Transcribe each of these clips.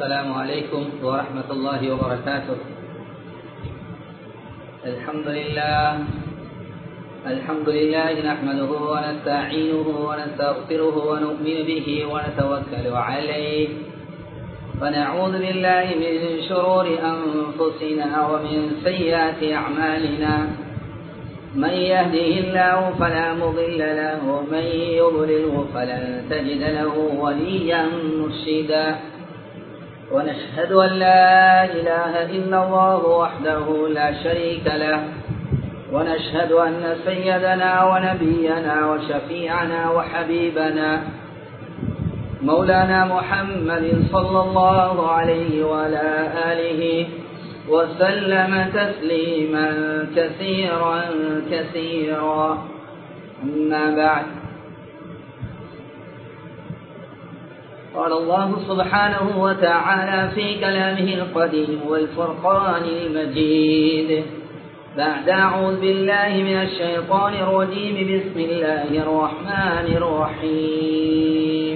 السلام عليكم ورحمة الله وبركاته الحمد لله الحمد لله نحمده ونستعينه ونستغفره ونؤمن به ونتوكل عليه ونعوذ بالله من شرور أنفسنا ومن سيئات أعمالنا من يهده الله فلا مضل له ومن يضلله فلن تجد له وليا مرشدا ونشهد أن لا إله إلا الله وحده لا شريك له ونشهد أن سيدنا ونبينا وشفيعنا وحبيبنا مولانا محمد صلى الله عليه وعلى آله وسلم تسليما كثيرا كثيرا أما بعد قال الله سبحانه وتعالى في كلامه القديم والفرقان المجيد بعد أعوذ بالله من الشيطان الرجيم بسم الله الرحمن الرحيم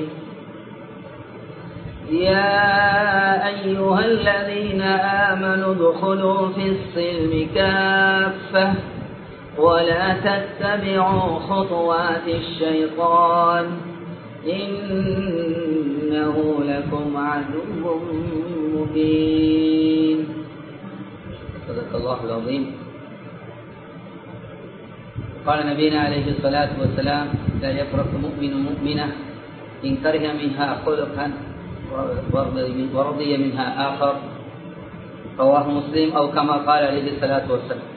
يا أيها الذين آمنوا ادخلوا في السلم كافة ولا تتبعوا خطوات الشيطان إنه لكم عدو مبين صدق الله العظيم قال نبينا عليه الصلاة والسلام لا يفرق مؤمن مؤمنة إن كره منها خلقا ورضي منها آخر رواه مسلم أو كما قال عليه الصلاة والسلام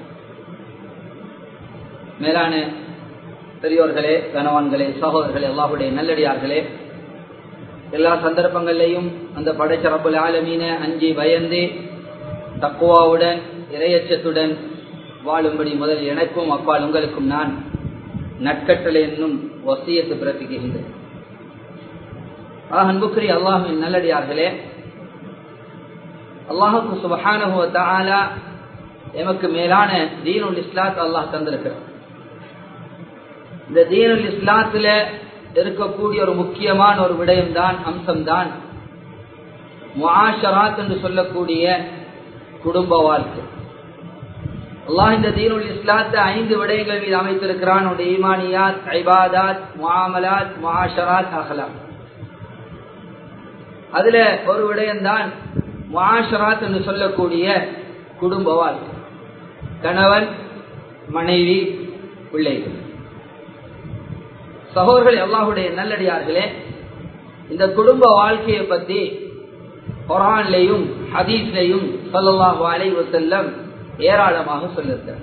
மேலான பெரியோர்களே கணவான்களே சகோதரர்களே அல்லாஹுடைய நல்லடியார்களே எல்லா சந்தர்ப்பங்களிலையும் அந்த படைச்ச ரபுல் ஆலமீன அஞ்சி பயந்து தக்குவாவுடன் இரையச்சத்துடன் வாழும்படி முதல் எனக்கும் அப்பால் உங்களுக்கும் நான் நட்கட்டளை என்னும் வசியத்து பிறப்பிக்கின்றேன் அன்புக்குரி அல்லாஹுவின் நல்லடியார்களே அல்லாஹுக்கு சுபஹானஹுவ தாலா எமக்கு மேலான தீனுல் இஸ்லாத் அல்லாஹ் தந்திருக்கிறார் இந்த தீனுல் இஸ்லாத்துல இருக்கக்கூடிய ஒரு முக்கியமான ஒரு விடயம்தான் அம்சம்தான் முஆஷராத் என்று சொல்லக்கூடிய குடும்ப வாழ்க்கை அல்லாஹ் இந்த தீனுல் இஸ்லாத்தை ஐந்து விடயங்கள் மீது அமைத்திருக்கிறான் உடைய ஈமானியாத் ஐபாதாத் முஆமலாத் முஆஷராத் அஹ்லாம் அதுல ஒரு விடயம்தான் முஆஷராத் என்று சொல்லக்கூடிய குடும்ப வாழ்க்கை கணவன் மனைவி பிள்ளைகள் சகோதரர்கள் அல்லாஹுடைய நல்லடியார்களே இந்த குடும்ப வாழ்க்கையை பத்தி குரான்லையும் ஹதீஸ்லையும் சொல்லல்லாஹு அலைவு செல்லம் ஏராளமாக சொல்லியிருக்கிறார்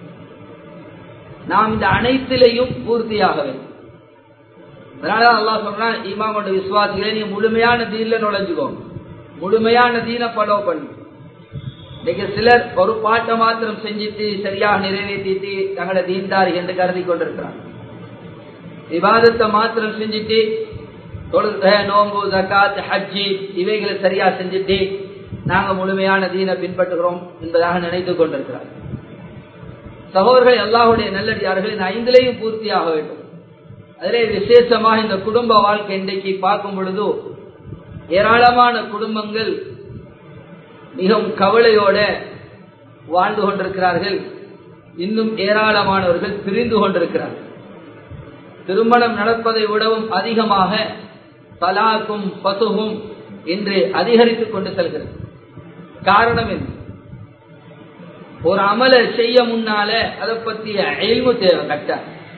நாம் இந்த அனைத்திலையும் பூர்த்தியாக வேண்டும் அதனால அல்லா சொல்றான் இமாமோட விசுவாசிகளை நீ முழுமையான தீன்ல நுழைஞ்சுக்கோங்க முழுமையான தீன ஃபாலோ பண்ணு இன்னைக்கு சிலர் ஒரு பாட்டை மாத்திரம் செஞ்சுட்டு சரியாக நிறைவேற்றிட்டு தங்களை தீன்தாரி என்று கருதி கொண்டிருக்கிறாங்க விவாதத்தை மாத்திரம் செஞ்சுட்டு தொழுக நோம்பு ஜக்காத் ஹஜ்ஜி இவைகளை சரியா செஞ்சுட்டு நாங்க முழுமையான தீனை பின்பற்றுகிறோம் என்பதாக நினைத்துக் கொண்டிருக்கிறார் சகோதரர்கள் எல்லாருடைய நல்லடியார்கள் இந்த ஐந்திலையும் பூர்த்தியாக வேண்டும் அதிலே விசேஷமாக இந்த குடும்ப வாழ்க்கை இன்றைக்கு பார்க்கும் பொழுது ஏராளமான குடும்பங்கள் மிகவும் கவலையோட வாழ்ந்து கொண்டிருக்கிறார்கள் இன்னும் ஏராளமானவர்கள் பிரிந்து கொண்டிருக்கிறார்கள் திருமணம் நடப்பதை விடவும் அதிகமாக தலாக்கும் பசுகும் என்று அதிகரித்துக் கொண்டு செல்கிறது காரணம் என்ன ஒரு அமலை செய்ய முன்னால அதை பற்றிய அயல்மு தேவை கட்ட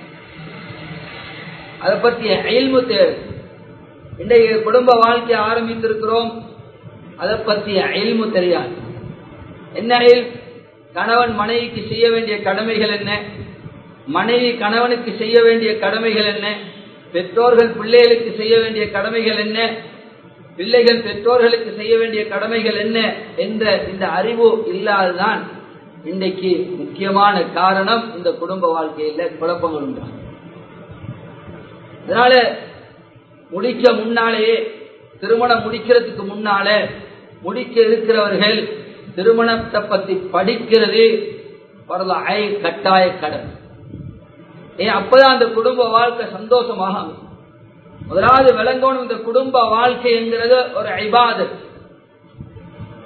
அதை பற்றிய அயல்மு தேவை இன்றைய குடும்ப வாழ்க்கையை ஆரம்பித்திருக்கிறோம் அதை பற்றிய அயல்மு தெரியாது என்ன அயல் கணவன் மனைவிக்கு செய்ய வேண்டிய கடமைகள் என்ன மனைவி கணவனுக்கு செய்ய வேண்டிய கடமைகள் என்ன பெற்றோர்கள் பிள்ளைகளுக்கு செய்ய வேண்டிய கடமைகள் என்ன பிள்ளைகள் பெற்றோர்களுக்கு செய்ய வேண்டிய கடமைகள் என்ன என்ற இந்த அறிவு இல்லாததான் இன்றைக்கு முக்கியமான காரணம் இந்த குடும்ப வாழ்க்கையில குழப்பங்கள் உண்டாகும் இதனால முடிக்க முன்னாலேயே திருமணம் முடிக்கிறதுக்கு முன்னால முடிக்க இருக்கிறவர்கள் திருமணத்தை பத்தி படிக்கிறது வரலாய் கட்டாய கடன் ஏன் அப்பதான் அந்த குடும்ப வாழ்க்கை சந்தோஷமாக அமையும் முதலாவது விளங்கணும் இந்த குடும்ப வாழ்க்கை என்கிறது ஒரு ஐபாதத்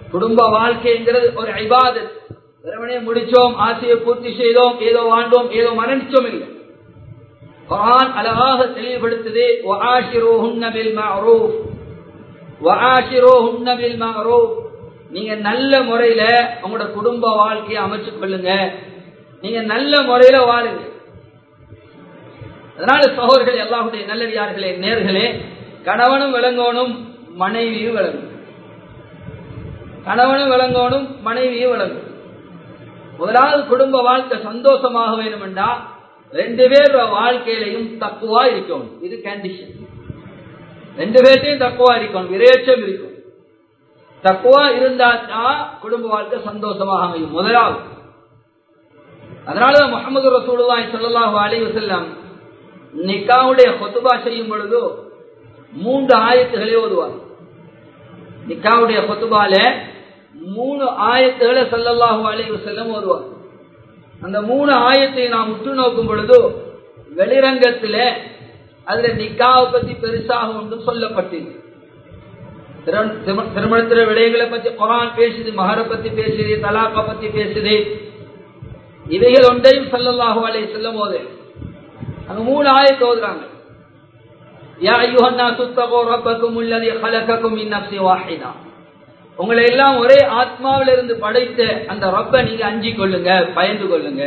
குடும்ப வாழ்க்கைங்கிறது ஒரு ஐபாதத் வெறுமனே முடிச்சோம் ஆசையை பூர்த்தி செய்தோம் ஏதோ வாழ்ந்தோம் ஏதோ மரணிச்சோம் இல்லை குர்ஆன் அழகாக தெளிவுபடுத்துது வஆஷிரூஹுன்ன பில் மஅரூஃப் வஆஷிரூஹுன்ன பில் மஅரூஃப் நீங்க நல்ல முறையில உங்களோட குடும்ப வாழ்க்கையை அமைச்சு கொள்ளுங்க நீங்க நல்ல முறையில வாழுங்க அதனால சகோதரர்களே அல்லாஹுடைய நல்லடியார்களே நேர்களே கணவனும் விளங்கணும் மனைவியும் விளங்கும் கணவனும் விளங்கணும் மனைவியும் விளங்கும் முதலாவது குடும்ப வாழ்க்கை சந்தோஷமாக வேணுமெண்டா ரெண்டு பேர் வாழ்க்கையிலையும் தக்குவா இருக்கணும் இது கண்டிஷன் ரெண்டு பேர்ட்டையும் தக்குவா இருக்கணும் விரேச்சம் இருக்கும் தக்குவா இருந்தா தான் குடும்ப வாழ்க்கை சந்தோஷமாக அமையும் முதலாவது அதனாலதான் முகமது ரசூலுல்லாஹி ஸல்லல்லாஹு அலைஹி வஸல்லம் நிக்காவுடைய கொத்துபா செய்யும் பொழுது மூன்று ஆயத்துகளை ஓதுவார் நிக்காவுடைய கொத்துபால மூணு ஆயத்துகளை சல்லல்லாஹு அலைஹி வஸல்லம் ஓதுவார் அந்த மூணு ஆயத்தை நாம் உற்று நோக்கும் பொழுது வெளிரங்கத்துல அதுல நிக்காவை பத்தி பெருசாக ஒன்றும் சொல்லப்பட்டது திருமணத்திர விடயங்களை பத்தி குரான் பேசுது மகர பத்தி பேசுது தலாக்க பத்தி பேசுது இவைகள் ஒன்றையும் சல்லல்லாஹு அலைஹி செல்லும் போது அங்க மூணு ஆயத்தை ஓதுறாங்க யா ஐயுஹன்னா சுத்தகோ ரப்பக்கும் உள்ளதி ஹலக்கக்கும் மின் நஃப்ஸி வாஹிதா உங்களை எல்லாம் ஒரே ஆத்மாவில இருந்து படைத்த அந்த ரப்ப நீங்க அஞ்சி கொள்ளுங்க பயந்து கொள்ளுங்க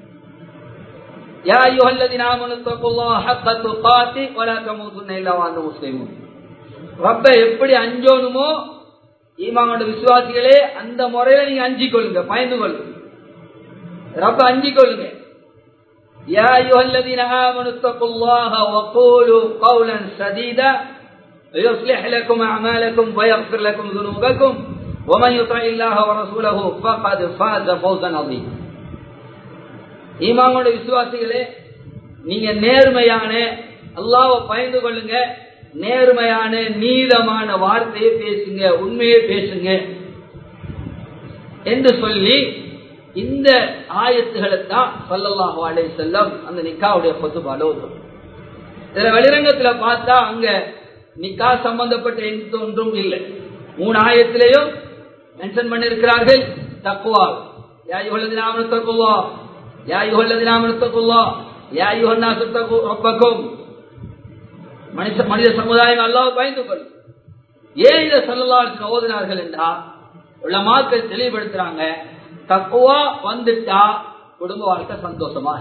யா ஐயுஹல்லதீன ஆமனு தக்குல்லாஹ ஹக்க துகாத்தி வலா தமூதுன்ன இல்லா வஅன்தும் முஸ்லிமூன் ரப்ப எப்படி அஞ்சோனுமோ ஈமானோட விசுவாசிகளே அந்த முறையில நீங்க அஞ்சி கொள்ளுங்க பயந்து கொள்ளுங்க ரப்ப அஞ்சி கொள்ளுங்க يا أيها الذين آمنوا اتقوا الله وقولوا قولا سديدا يصلح لكم أعمالكم ويغفر لكم ذنوبكم ومن يطع الله ورسوله فقد فاز فوزا عظيما ஈமானோட விசுவாசிகளே நீங்க நேர்மையான அல்லாவை பயந்து கொள்ளுங்க நேர்மையான நீதமான வார்த்தையை பேசுங்க உண்மையை பேசுங்க என்று சொல்லி இந்த ஆயத்துகளை தான் சல்லல்லாஹு அலைஹி செல்லம் அந்த நிக்காவுடைய பொதுபால ஓதும் இதுல வெளிரங்கத்துல பார்த்தா அங்க நிக்கா சம்பந்தப்பட்ட எந்த ஒன்றும் இல்லை மூணு ஆயத்திலையும் மென்ஷன் பண்ணிருக்கிறார்கள் தக்குவா யா யுகல்லதி நாமனு தக்குவா யா யுகல்லதி நாமனு தக்குவா யா யுகன்னா சுத்தகு ரப்பக்கும் மனித மனித சமுதாயம் அல்லாஹ் பயந்து கொள்ளும் ஏன் இதை சொல்லலாம் ஓதினார்கள் என்றா உள்ள மாக்கள் தெளிவுபடுத்துறாங்க தக்குவா வந்துட்டா குடும்ப வாழ்க்கை சந்தோஷமா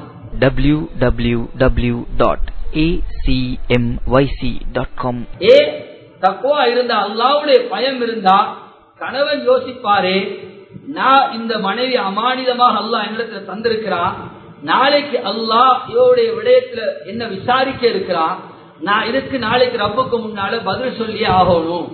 www.acmyc.com ஏ தக்குவா இருந்தா அல்லாவுடைய பயம் இருந்தா கணவன் யோசிப்பாரே நான் இந்த மனைவி அமானிதமாக அல்லாஹ் என்னிடத்துல தந்திருக்கிறான் நாளைக்கு அல்லாஹ் இவருடைய விடயத்துல என்ன விசாரிக்க இருக்கிறான் நான் இதுக்கு நாளைக்கு ரப்புக்கு முன்னால பதில் சொல்லியே ஆகணும்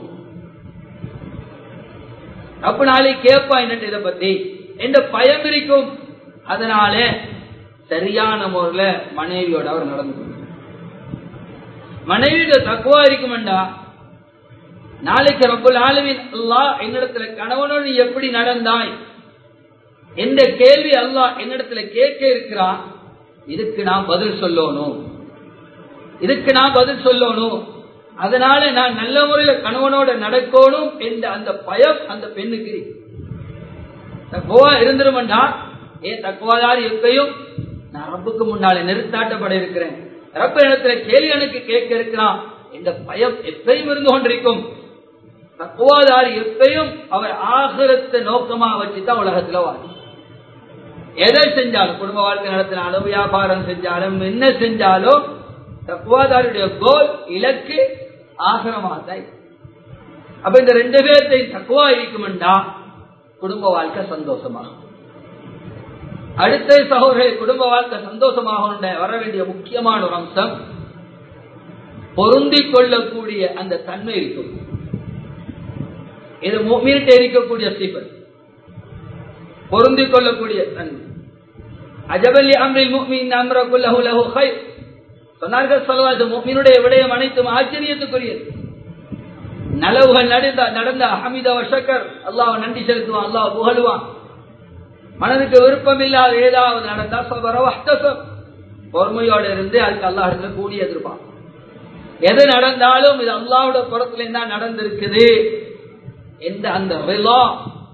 ரப்பு நாளைக்கு கேட்பா என்னட்டு இதை பத்தி என்ற பயம் இருக்கும் அதனால சரியான முறையில மனைவியோட அவர் நடந்து மனைவியோட தக்குவா இருக்குமெண்டா நாளைக்கு ரப்புல் ஆலமின் அல்லாஹ் என்னிடத்துல கணவனோடு நீ எப்படி நடந்தாய் என்ற கேள்வி அல்லாஹ் என்னிடத்துல கேட்க இருக்கிறான் இதுக்கு நான் பதில் சொல்லணும் இதுக்கு நான் பதில் சொல்லணும் அதனால நான் நல்ல முறையில கணவனோட நடக்கணும் என்ற அந்த பயம் அந்த பெண்ணுக்கு இருக்கு தக்குவா இருந்துருமெண்டா ஏன் தக்குவாதார் எப்பையும் நான் ரப்புக்கு முன்னாலே நிறுத்தாட்டப்பட இருக்கிறேன் ரப்ப இடத்துல கேள்வி எனக்கு கேட்க இருக்கிறான் இந்த பயம் எப்பயும் இருந்து கொண்டிருக்கும் தக்குவாதார் எப்பயும் அவர் ஆகிரத்தை நோக்கமா வச்சுதான் உலகத்துல வாழும் எதை செஞ்சாலும் குடும்ப வாழ்க்கை நடத்தினாலும் வியாபாரம் செஞ்சாலும் என்ன செஞ்சாலும் தக்குவாதாருடைய கோல் இலக்கு ஆகரமாக தான் அப்ப இந்த ரெண்டு பேர்த்தையும் தக்குவா இருக்குமெண்டா குடும்ப வாழ்க்கை சந்தோஷமாக அடுத்த சகோதரர்களை குடும்ப வாழ்க்கை சந்தோஷமாக வர வேண்டிய முக்கியமான ஒரு அம்சம் பொருந்திக் கொள்ளக்கூடிய அந்த தன்மை இருக்கும் இது மீறிட்டு இருக்கக்கூடிய சீப்பர் பொருந்திக் கொள்ளக்கூடிய தன்மை அஜபல்லி அம்ரில் முக்மின் அம்ரகுல்லஹு லஹு கைர் சொன்னார்கள் சொல்லவாது முக்மினுடைய விடயம் அனைத்தும் ஆச்சரியத்துக்குரியது நலவுகள் நடந்த நடந்த அஹமித வஷக்கர் அல்லாஹ் நன்றி செலுத்துவான் அல்லாஹ் புகழுவான் மனதுக்கு விருப்பம் இல்லாத ஏதாவது நடந்தா சபரவஷ்டசம் பொறுமையோடு இருந்து அதுக்கு அல்லாஹ் இடத்துல கூடி எதிர்ப்பான் எது நடந்தாலும் இது அல்லாவோட புறத்துல தான் நடந்திருக்குது எந்த அந்த விலா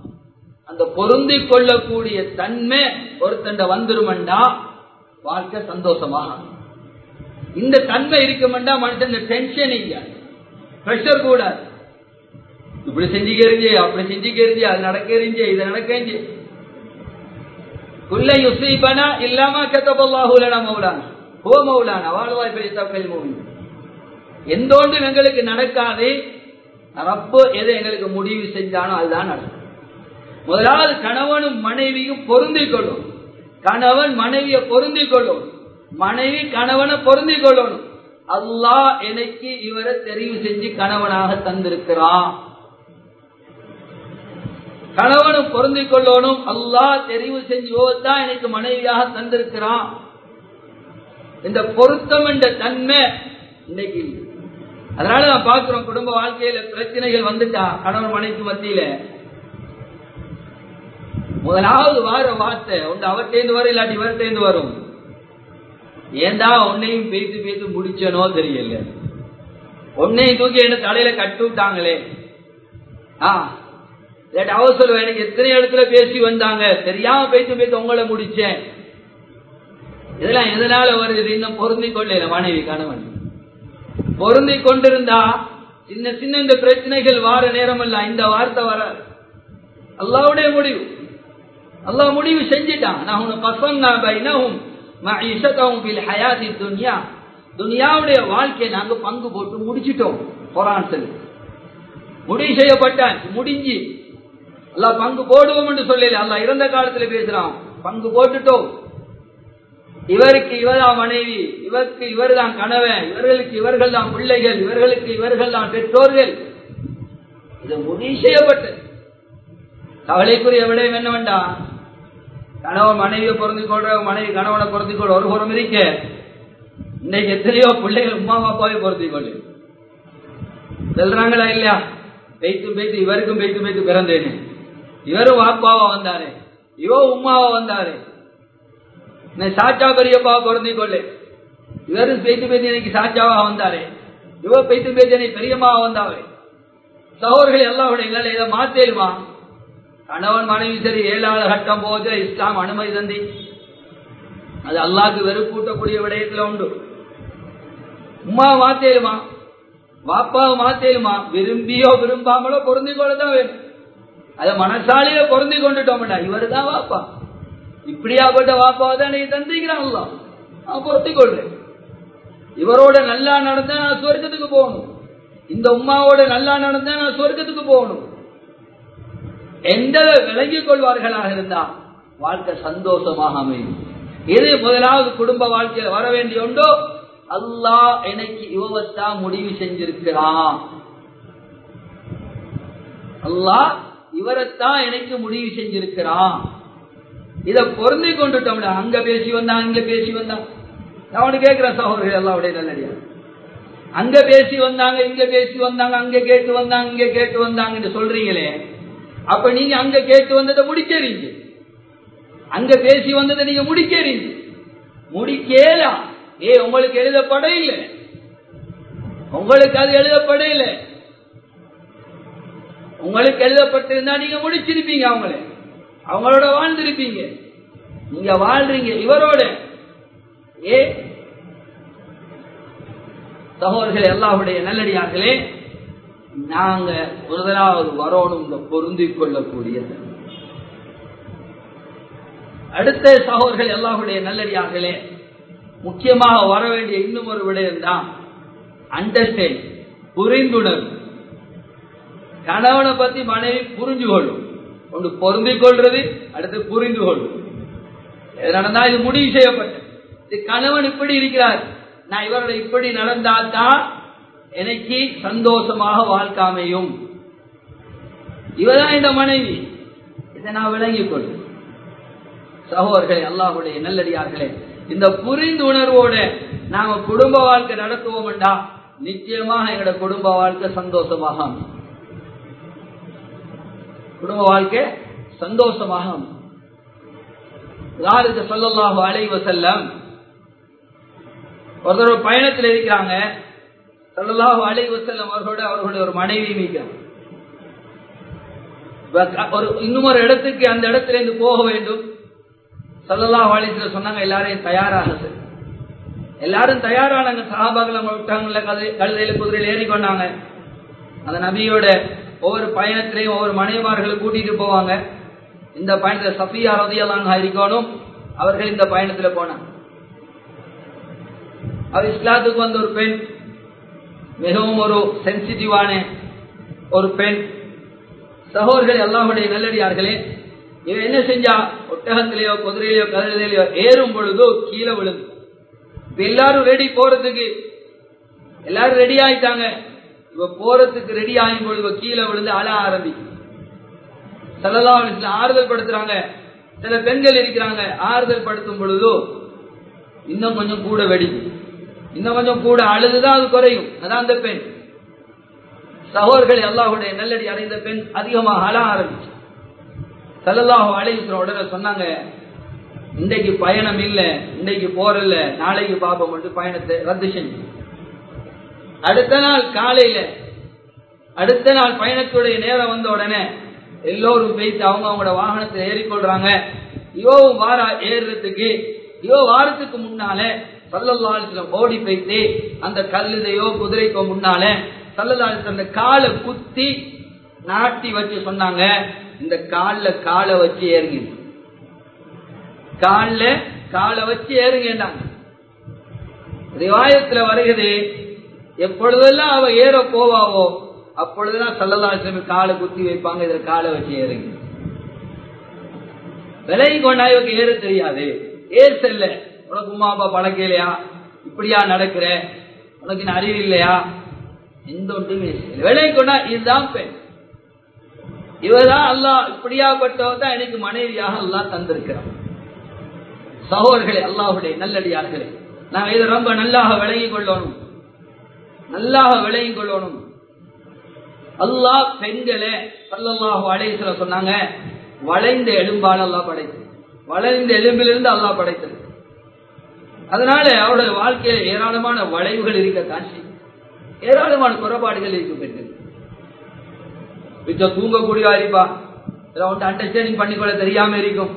அந்த பொருந்தி கொள்ளக்கூடிய தன்மை ஒருத்தண்ட வந்துருமண்டா வாழ்க்கை சந்தோஷமாக இந்த தன்மை இருக்குமெண்டா மனுஷன் டென்ஷன் இல்ல பிரஷர் கூடாது இப்படி செஞ்சுக்கிறீங்க அப்படி செஞ்சுக்கிறீங்க அது நடக்கிறீங்க இது நடக்கிறீங்க குல்ல யுசீபனா இல்லாம கத்தபல்லாஹுலனா மௌலானா ஹோ மௌலானா வாழ்வாய் பெரிய தக்கல் மூவி எந்த ஒன்றும் எங்களுக்கு நடக்காது ரப்பு எதை எங்களுக்கு முடிவு செஞ்சானோ அதுதான் நடக்கும் முதலாவது கணவனும் மனைவியும் பொருந்திக் கொள்ளும் கணவன் மனைவியை பொருந்திக் கொள்ளும் மனைவி கணவனை பொருந்திக் கொள்ளணும் அல்லாஹ் எனக்கு இவரை தெரிவு செஞ்சு கணவனாக தந்திருக்கிறான் கணவனும் பொருந்திக் கொள்ளணும் அல்லாஹ் தெரிவு செஞ்சு தான் எனக்கு மனைவியாக தந்திருக்கிறான் இந்த பொருத்தம் என்ற தன்மை இன்னைக்கு அதனால நான் பார்க்கிறோம் குடும்ப வாழ்க்கையில பிரச்சனைகள் வந்துட்டா கணவன் மனைவிக்கு மத்தியில முதலாவது வார வார்த்தை ஒன்று அவர்கிட்டேந்து வரும் இல்லாட்டி இவர்கிட்டேந்து வரும் ஏண்டா உன்னையும் பேசி பேசி முடிச்சனோ தெரியல உன்னையும் தூக்கி என்ன தலையில கட்டு விட்டாங்களே ஆ இல்லாட்டி அவர் சொல்லுவேன் எனக்கு எத்தனை இடத்துல பேசி வந்தாங்க தெரியாம பேசி பேசி உங்களை முடிச்சேன் இதெல்லாம் எதனால வருது இன்னும் பொருந்தி கொள்ளல மனைவி கணவன் பொருந்தி கொண்டிருந்தா சின்ன சின்ன இந்த பிரச்சனைகள் வார நேரம் இல்ல இந்த வார்த்தை வர அல்லாவுடைய முடிவு அல்லாஹ் முடிவு செஞ்சிட்டான் நான் உன பசங்க பைனஹும் மஇஷதஹும் பில் ஹயாத்தி துன்யா துனியாவுடைய வாழ்க்கையை நாங்க பங்கு போட்டு முடிச்சிட்டோம் குரான் சொல்லி முடிவு செய்யப்பட்டான் முடிஞ்சு அல்லாஹ் பங்கு போடுவோம் என்று சொல்லல அல்லாஹ் இறந்த காலத்துல பேசுறான் பங்கு போட்டுட்டோம் இவருக்கு இவர்தான் மனைவி இவருக்கு இவர் தான் கணவன் இவர்களுக்கு இவர்கள் தான் பிள்ளைகள் இவர்களுக்கு இவர்கள் தான் பெற்றோர்கள் இது முடிவு செய்யப்பட்டது கவலைக்குரிய விடயம் என்னவெண்டா கணவன் மனைவியை பொருந்தி கொள்ற மனைவி கணவனை பொருந்தி கொள்ள ஒரு புறம் இருக்க இன்னைக்கு எத்தனையோ பிள்ளைகள் உமா அப்பாவை பொருந்தி கொள்ளு சொல்றாங்களா இல்லையா பெய்த்து பெய்த்து இவருக்கும் பெய்த்து பெய்த்து பிறந்தேனே இவரும் வாப்பாவா வந்தாரு இவ உமாவா வந்தாரு சாச்சா பெரியப்பாவை பொருந்தி கொள்ளு இவரும் பெய்த்து பெய்த்து இன்னைக்கு சாச்சாவா வந்தாரு இவ பெய்த்து பெய்த்து இன்னைக்கு பெரியம்மாவா வந்தாரு சகோதரர்கள் எல்லாருடைய நிலை இதை மாத்தேருமா கணவன் மனைவி சரி ஏழாவது கட்டம் போது இஸ்லாம் அனுமதி தந்தி அது அல்லாக்கு வெறுப்பூட்டக்கூடிய விடயத்துல உண்டு உமா மாத்தேலுமா வாப்பாவை மாத்தேலுமா விரும்பியோ விரும்பாமலோ பொருந்தி கொள்ளதான் வேணும் அத மனசாலியில பொருந்தி கொண்டுட்டோம்டா இவரு தான் வாப்பா இப்படியாப்பட்ட வாப்பாவை தான் நீ தந்திக்கிறான் நான் பொருத்தி கொள்றேன் இவரோட நல்லா நடந்தா நான் சொர்க்கத்துக்கு போகணும் இந்த உமாவோட நல்லா நடந்தா நான் சொர்க்கத்துக்கு போகணும் எந்த விளங்கிக் கொள்வார்களாக இருந்தா வாழ்க்கை சந்தோஷமாக அமையும் இது முதலாவது குடும்ப வாழ்க்கையில் வர வேண்டிய உண்டோ அல்லாஹ் எனக்கு இவத்தான் முடிவு செஞ்சிருக்கிறான் அல்லாஹ் இவரைத்தான் எனக்கு முடிவு செஞ்சிருக்கிறான் இத பொருந்தி கொண்டுட்டோம்டா அங்க பேசி வந்தான் அங்க பேசி வந்தான் அவனு கேட்கிற சகோதரர்கள் எல்லாருடைய நல்லடியா அங்க பேசி வந்தாங்க இங்க பேசி வந்தாங்க அங்க கேட்டு வந்தாங்க இங்க கேட்டு வந்தாங்க சொல்றீங்களே அப்ப நீங்க அங்க கேட்டு வந்ததை முடிக்கிறீங்க அங்க பேசி வந்ததை நீங்க முடிக்கிறீங்க முடிக்கலாம் ஏ உங்களுக்கு எழுதப்பட இல்லை உங்களுக்கு அது எழுதப்பட இல்லை உங்களுக்கு எழுதப்பட்டிருந்தா நீங்க முடிச்சிருப்பீங்க அவங்கள அவங்களோட வாழ்ந்திருப்பீங்க நீங்க வாழ்றீங்க இவரோட ஏ சகோதரர்கள் எல்லாருடைய நல்லடியார்களே நாங்க முதலாவது வரணும் இந்த பொருந்திக் கொள்ளக்கூடிய அடுத்த சகோதரர்கள் எல்லாருடைய நல்லடியார்களே முக்கியமாக வர வேண்டிய இன்னும் ஒரு விடயம் தான் அண்டர்ஸ்டாண்ட் புரிந்துணர்வு கணவனை பத்தி மனைவி புரிஞ்சு கொள்ளும் ஒன்று பொருந்திக் கொள்றது அடுத்து புரிந்து கொள்ளும் நடந்தா இது முடிவு செய்யப்பட்ட இது கணவன் இப்படி இருக்கிறார் நான் இவரோட இப்படி நடந்தாதான் எனக்கு சந்தோஷமாக வாழ்க்கை அமையும் இவதான் இந்த மனைவி இதை நான் விளங்கிக் கொள்ளும் சகோதரர்களே அல்லாஹுடைய நல்லடியார்களே இந்த புரிந்து உணர்வோட நாம குடும்ப வாழ்க்கை நடத்துவோம்டா நிச்சயமாக எங்களோட குடும்ப வாழ்க்கை சந்தோஷமாக அமையும் குடும்ப வாழ்க்கை சந்தோஷமாக யாருக்கு சொல்லலாஹு அலைவ செல்லம் ஒருத்தர் பயணத்தில் இருக்கிறாங்க சொல்லலாஹு அலைவ செல்லம் அவர்களோட அவர்களுடைய ஒரு மனைவி மிக்க ஒரு இன்னும் ஒரு இடத்துக்கு அந்த இடத்துல இருந்து போக வேண்டும் சல்லல்லா வாலிசில சொன்னாங்க எல்லாரையும் தயாராக சார் எல்லாரும் தயாரானாங்க சகாபாக்கள் அவங்க விட்டாங்கல்ல கதை கழுதையில குதிரையில ஏறி கொண்டாங்க அந்த நபியோட ஒவ்வொரு பயணத்திலையும் ஒவ்வொரு மனைவிமார்களை கூட்டிட்டு போவாங்க இந்த பயணத்துல சஃபியா ரதியெல்லாம் இருக்கணும் அவர்கள் இந்த பயணத்துல போனாங்க அவர் இஸ்லாத்துக்கு வந்த ஒரு பெண் மிகவும் ஒரு சென்சிட்டிவான ஒரு பெண் சகோதரர்கள் எல்லாருடைய நல்லடியார்களே இவ என்ன செஞ்சா ஒட்டகத்திலேயோ குதிரையிலையோ கழுதையிலையோ ஏறும் பொழுதோ கீழே விழுந்து இப்ப எல்லாரும் ரெடி போறதுக்கு எல்லாரும் ரெடி ஆயிட்டாங்க இவ போறதுக்கு ரெடி ஆகும் பொழுது கீழே விழுந்து அழ ஆரம்பிக்கும் செல்லலாம் ஆறுதல் படுத்துறாங்க சில பெண்கள் இருக்கிறாங்க ஆறுதல் படுத்தும் பொழுதோ இன்னும் கொஞ்சம் கூட வெடிக்கும் இன்னும் கொஞ்சம் கூட அழுதுதான் அது குறையும் அதான் அந்த பெண் சகோதரர்கள் அல்லாஹுடைய நல்லடி அடைந்த பெண் அதிகமாக அழ ஆரம்பிச்சு சல்லல்லாஹு அலையுற உடனே சொன்னாங்க இன்றைக்கு பயணம் இல்ல இன்றைக்கு போறல நாளைக்கு பார்ப்போம் மட்டும் பயணத்தை ரத்து செஞ்சு அடுத்த நாள் காலையில அடுத்த நாள் பயணத்துடைய நேரம் வந்த உடனே எல்லோரும் பேசி அவங்க அவங்களோட வாகனத்தை ஏறிக்கொள்றாங்க இவோவும் வாரா ஏறுறதுக்கு இவோ வாரத்துக்கு முன்னால சல்லல்லாஹு ஓடி போயிட்டு அந்த கல்லுதையோ குதிரைக்கோ முன்னால சல்லல்லாஹு அந்த காலை குத்தி நாட்டி வச்சு சொன்னாங்க இந்த கால்ல காலை வச்சு ஏறுங்க கால்ல காலை வச்சு ஏறுங்கன்றாங்க ரிவாயத்துல வருகிறது எப்பொழுதெல்லாம் அவ ஏற போவாவோ அப்பொழுதுதான் சல்லல்லாஹு காலை குத்தி வைப்பாங்க இதுல காலை வச்சு ஏறுங்க விலகி கொண்டா இவருக்கு ஏற தெரியாது ஏர் செல்ல உனக்கு உமா அப்பா பழக்கலையா இப்படியா நடக்கிற உனக்கு இன்னும் அறிவு இல்லையா எந்த ஒன்றுமே விலகி கொண்டா இதுதான் பெண் இவதான் அல்லாஹ் இப்படியாப்பட்டவர் தான் எனக்கு மனைவியாக அல்லாஹ் தந்திருக்கிறான் சகோதரர்களே அல்லாஹுடைய நல்லடியார்களே நாங்க இதை ரொம்ப நல்லாக விளங்கிக் கொள்ளணும் நல்லாக விளங்கிக் கொள்ளணும் அல்லாஹ் பெண்களை சல்லல்லாஹு அலைஹி சொன்னாங்க வளைந்த எலும்பால் அல்லாஹ் படைத்து வளைந்த எலும்பிலிருந்து அல்லாஹ் படைத்தது அதனால அவருடைய வாழ்க்கையில் ஏராளமான வளைவுகள் இருக்கத்தான் செய்யும் ஏராளமான குறைபாடுகள் இருக்கும் பெண்கள் மிச்சம் தூங்கக்கூடியவா இருப்பா இதில் வந்து அண்டர்ஸ்டாண்டிங் பண்ணிக்கொள்ள தெரியாம இருக்கும்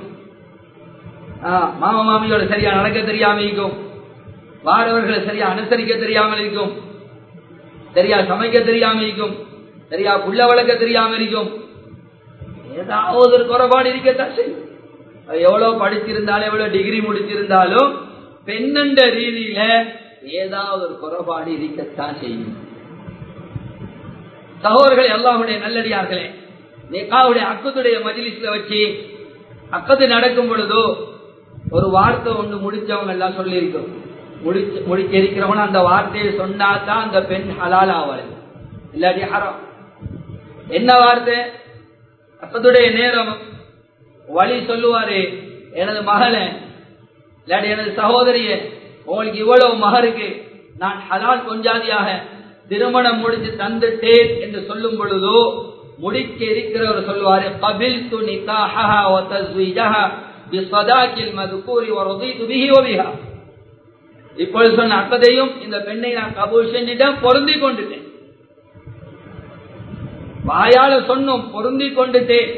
மாமா மாமியோட சரியா நடக்க தெரியாம இருக்கும் வாரவர்களை சரியா அனுசரிக்க தெரியாமல் இருக்கும் சரியா சமைக்க தெரியாம இருக்கும் சரியா புள்ள வளர்க்க தெரியாம இருக்கும் ஏதாவது ஒரு குறைபாடு இருக்கத்தான் செய்யும் எவ்வளவு படிச்சிருந்தாலும் எவ்வளவு டிகிரி முடிச்சிருந்தாலும் பெண்ணண்ட ரீதியில ஏதாவது ஒரு குறைபாடு இருக்கத்தான் செய்யும் சகோதரர்களே அல்லாஹுடைய நல்லடியார்களே நிக்காவுடைய அக்கத்துடைய மஜிலிஸ்ல வச்சு அக்கத்து நடக்கும் பொழுதோ ஒரு வார்த்தை ஒன்று முடிச்சவங்க எல்லாம் சொல்லியிருக்கோம் முடிச்சு முடிச்சிருக்கிறவன அந்த வார்த்தையை சொன்னா தான் அந்த பெண் ஹலால் ஆவாள் இல்லாட்டி ஹரம் என்ன வார்த்தை அக்கத்துடைய நேரம் வழி சொல்லுவாரு எனது மகளே இல்லாட்டி எனது சகோதரிய உங்களுக்கு இவ்வளவு மகருக்கு நான் ஹலால் கொஞ்சாதியாக திருமணம் முடிச்சு தந்துட்டேன் என்று சொல்லும் பொழுதோ முடிக்க இருக்கிறவர் சொல்வாரு கபில் து நிகாஹா வ தஸ்வீஜஹா பிஸ்ஸதாக்கில் மதுகூரி வ ரதீது பிஹி வ பிஹா இப்பொழுது சொன்ன அக்கதையும் இந்த பெண்ணை நான் கபூல் செஞ்சுட்டேன் பொருந்தி கொண்டுட்டேன் வாயால சொன்னோம் பொருந்தி கொண்டுட்டேன்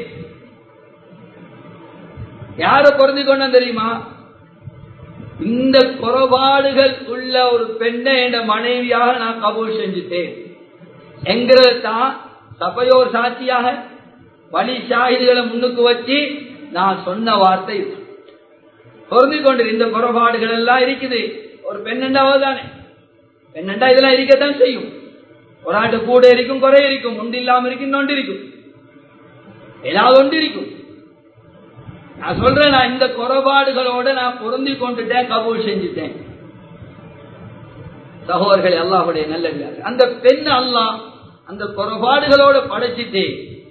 யார பொருந்தி கொண்டோம் தெரியுமா இந்த குறைபாடுகள் உள்ள ஒரு பெண்ணை என்ற மனைவியாக நான் கபூல் செஞ்சுட்டேன் என்கிறது தான் சபையோர் சாட்சியாக வழி ஷாகிதுகளை முன்னுக்கு வச்சு நான் சொன்ன வார்த்தை பொருந்தி கொண்டு இந்த குறைபாடுகள் எல்லாம் இருக்குது ஒரு பெண்ணண்டாவது தானே பெண்ணண்டா இதெல்லாம் இருக்கத்தான் செய்யும் ஒரு ஆட்டு கூட இருக்கும் குறை இருக்கும் ஒன்று இல்லாம இருக்கும் ஒன்று இருக்கும் ஏதாவது ஒன்று இருக்கும் நான் சொல்றேன் நான் இந்த குறைபாடுகளோட நான் பொருந்தி கொண்டுட்டேன் கபூல் செஞ்சுட்டேன் சகோதரர்கள் அல்லாஹுடைய நல்ல அந்த பெண் அல்லாஹ் அந்த குறைபாடுகளோட படைச்சிட்டு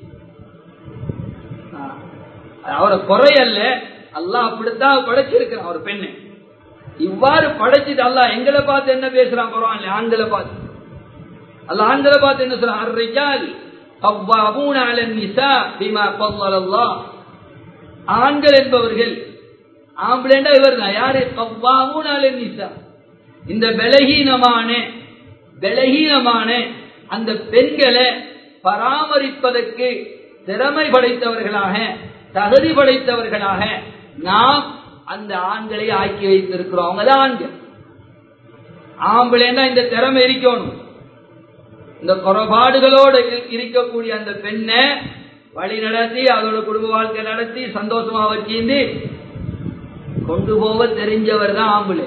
அவரை குறையல்ல அல்லாஹ் அப்படித்தான் படைச்சிருக்கிறான் ஒரு பெண்ணை இவ்வாறு படைச்சிட்டு அல்லாஹ் எங்களை பார்த்து என்ன பேசுறான் குரான் ஆண்களை பார்த்து அல்ல ஆண்களை பார்த்து என்ன சொல்றான் الرجال قوامون على النساء بما فضل الله ஆண்கள் என்பவர்கள் ஆம்பளேண்டா இவர் தான் யாரு கவ்வாமூன் அல நிசா இந்த பலகீனமான பலகீனமான அந்த பெண்களை பராமரிப்பதற்கு திறமை படைத்தவர்களாக தகுதி படைத்தவர்களாக நாம் அந்த ஆண்களை ஆக்கி வைத்திருக்கிறோம் அவங்கதான் ஆண்கள் ஆம்பளைன்னா இந்த திறமை இருக்கணும் இந்த குறைபாடுகளோடு இருக்கக்கூடிய அந்த பெண்ணை வழி நடத்தி அதோட குடும்ப வாழ்க்கை நடத்தி சந்தோஷமா வச்சிருந்து கொண்டு போக தெரிஞ்சவர் தான் ஆம்பளை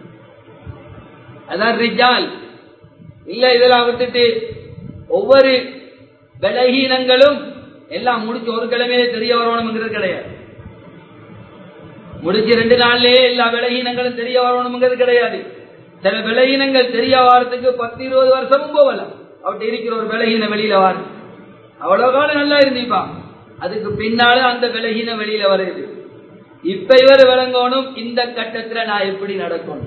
அதான் ரிஜால் இல்ல இதெல்லாம் விட்டுட்டு ஒவ்வொரு பலகீனங்களும் எல்லாம் முடிச்சு ஒரு கிழமையிலே தெரிய வரணுங்கிறது கிடையாது முடிச்சு ரெண்டு நாள்லயே எல்லா விலகீனங்களும் தெரிய வரணுங்கிறது கிடையாது சில விலகீனங்கள் தெரிய வாரத்துக்கு பத்து இருபது வருஷமும் போகலாம் அப்படி இருக்கிற ஒரு விலகீன வெளியில வாரு அவ்வளவு காலம் நல்லா இருந்தீப்பா அதுக்கு பின்னால அந்த விலகீன வெளியில வருது இப்ப இவர் விளங்கணும் இந்த கட்டத்துல நான் எப்படி நடக்கணும்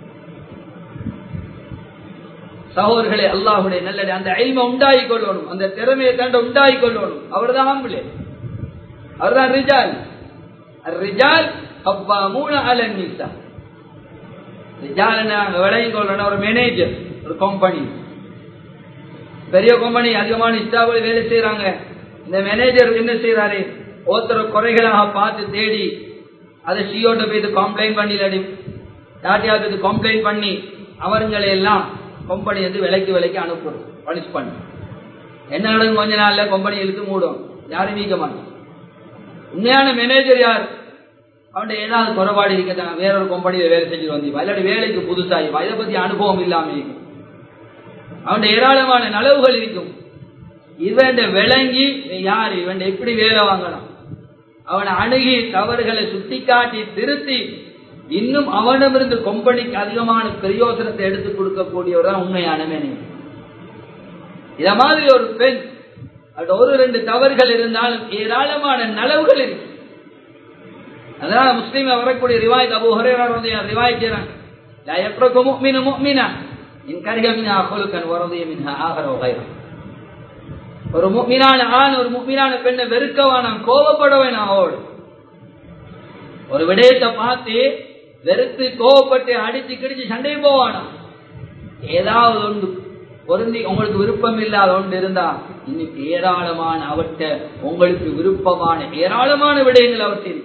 சகோதரர்களே அல்லாஹுடைய நல்லது அந்த அழிமை உண்டாகி கொள்ளணும் அந்த திறமையை தாண்ட உண்டாகி கொள்ளணும் அவர் தான் ஆம்பளை அவர் தான் ரிஜால் ரிஜால் அப்பா மூணு அலன் நிசா ரிஜால் நாங்க விளங்கி கொள்ளணும் ஒரு மேனேஜர் ஒரு கம்பெனி பெரிய கம்பெனி அதிகமான இஸ்டாவில் வேலை செய்யறாங்க இந்த மேனேஜர் என்ன செய்யறாரு ஒருத்தர் குறைகளாக பார்த்து தேடி அதை சிஓட்ட போய் கம்ப்ளைண்ட் பண்ணிடாடி யார்ட்டையாவது கம்ப்ளைண்ட் பண்ணி அவர்களை எல்லாம் கம்பெனி வந்து விலைக்கு விலைக்கு அனுப்புறோம் பனிஷ் பண்ணி என்ன நடக்கும் கொஞ்ச நாள்ல கம்பெனி இழுத்து மூடும் யாரும் நீக்க மாட்டோம் உண்மையான மேனேஜர் யார் அவன்கிட்ட ஏதாவது குறைபாடு இருக்கதான் வேற ஒரு கம்பெனியில வேலை செஞ்சு வந்தீப்பா இல்லாட்டி வேலைக்கு புதுசாயிப்பா இதை பத்தி அனுபவம் இல்லாம இருக்கும் அவன் ஏராளமான நலவுகள் இருக்கும் இவன் விளங்கி யார் இவன் எப்படி வேலை வாங்கலாம் அவனை அணுகி தவறுகளை சுட்டிக்காட்டி திருத்தி இன்னும் அவனிடமிருந்து கொம்பனிக்கு அதிகமான பிரயோசனத்தை எடுத்து கொடுக்கக்கூடியவர் தான் உண்மையான மேனேஜர் இத மாதிரி ஒரு பெண் அது ஒரு ரெண்டு தவறுகள் இருந்தாலும் ஏராளமான நலவுகள் இருக்கு அதனால முஸ்லீம் வரக்கூடிய ரிவாய் அபு ஹரேரா ரிவாய் செய்யறாங்க لا يترك مؤمن مؤمنا إن كره منها خلقا ورضي منها آخر وغيره ஒரு முக்மினான ஆண் ஒரு முக்மினான பெண்ணை வெறுக்கவானாம் கோபப்பட வேணாம் அவள் ஒரு விடயத்தை பார்த்து வெறுத்து கோவப்பட்டு அடிச்சு கிடிச்சு சண்டை போவானாம் ஏதாவது ஒன்று பொருந்தி உங்களுக்கு விருப்பம் இல்லாத ஒன்று இருந்தா இன்னைக்கு ஏராளமான அவற்ற உங்களுக்கு விருப்பமான ஏராளமான விடயங்கள் அவற்றில்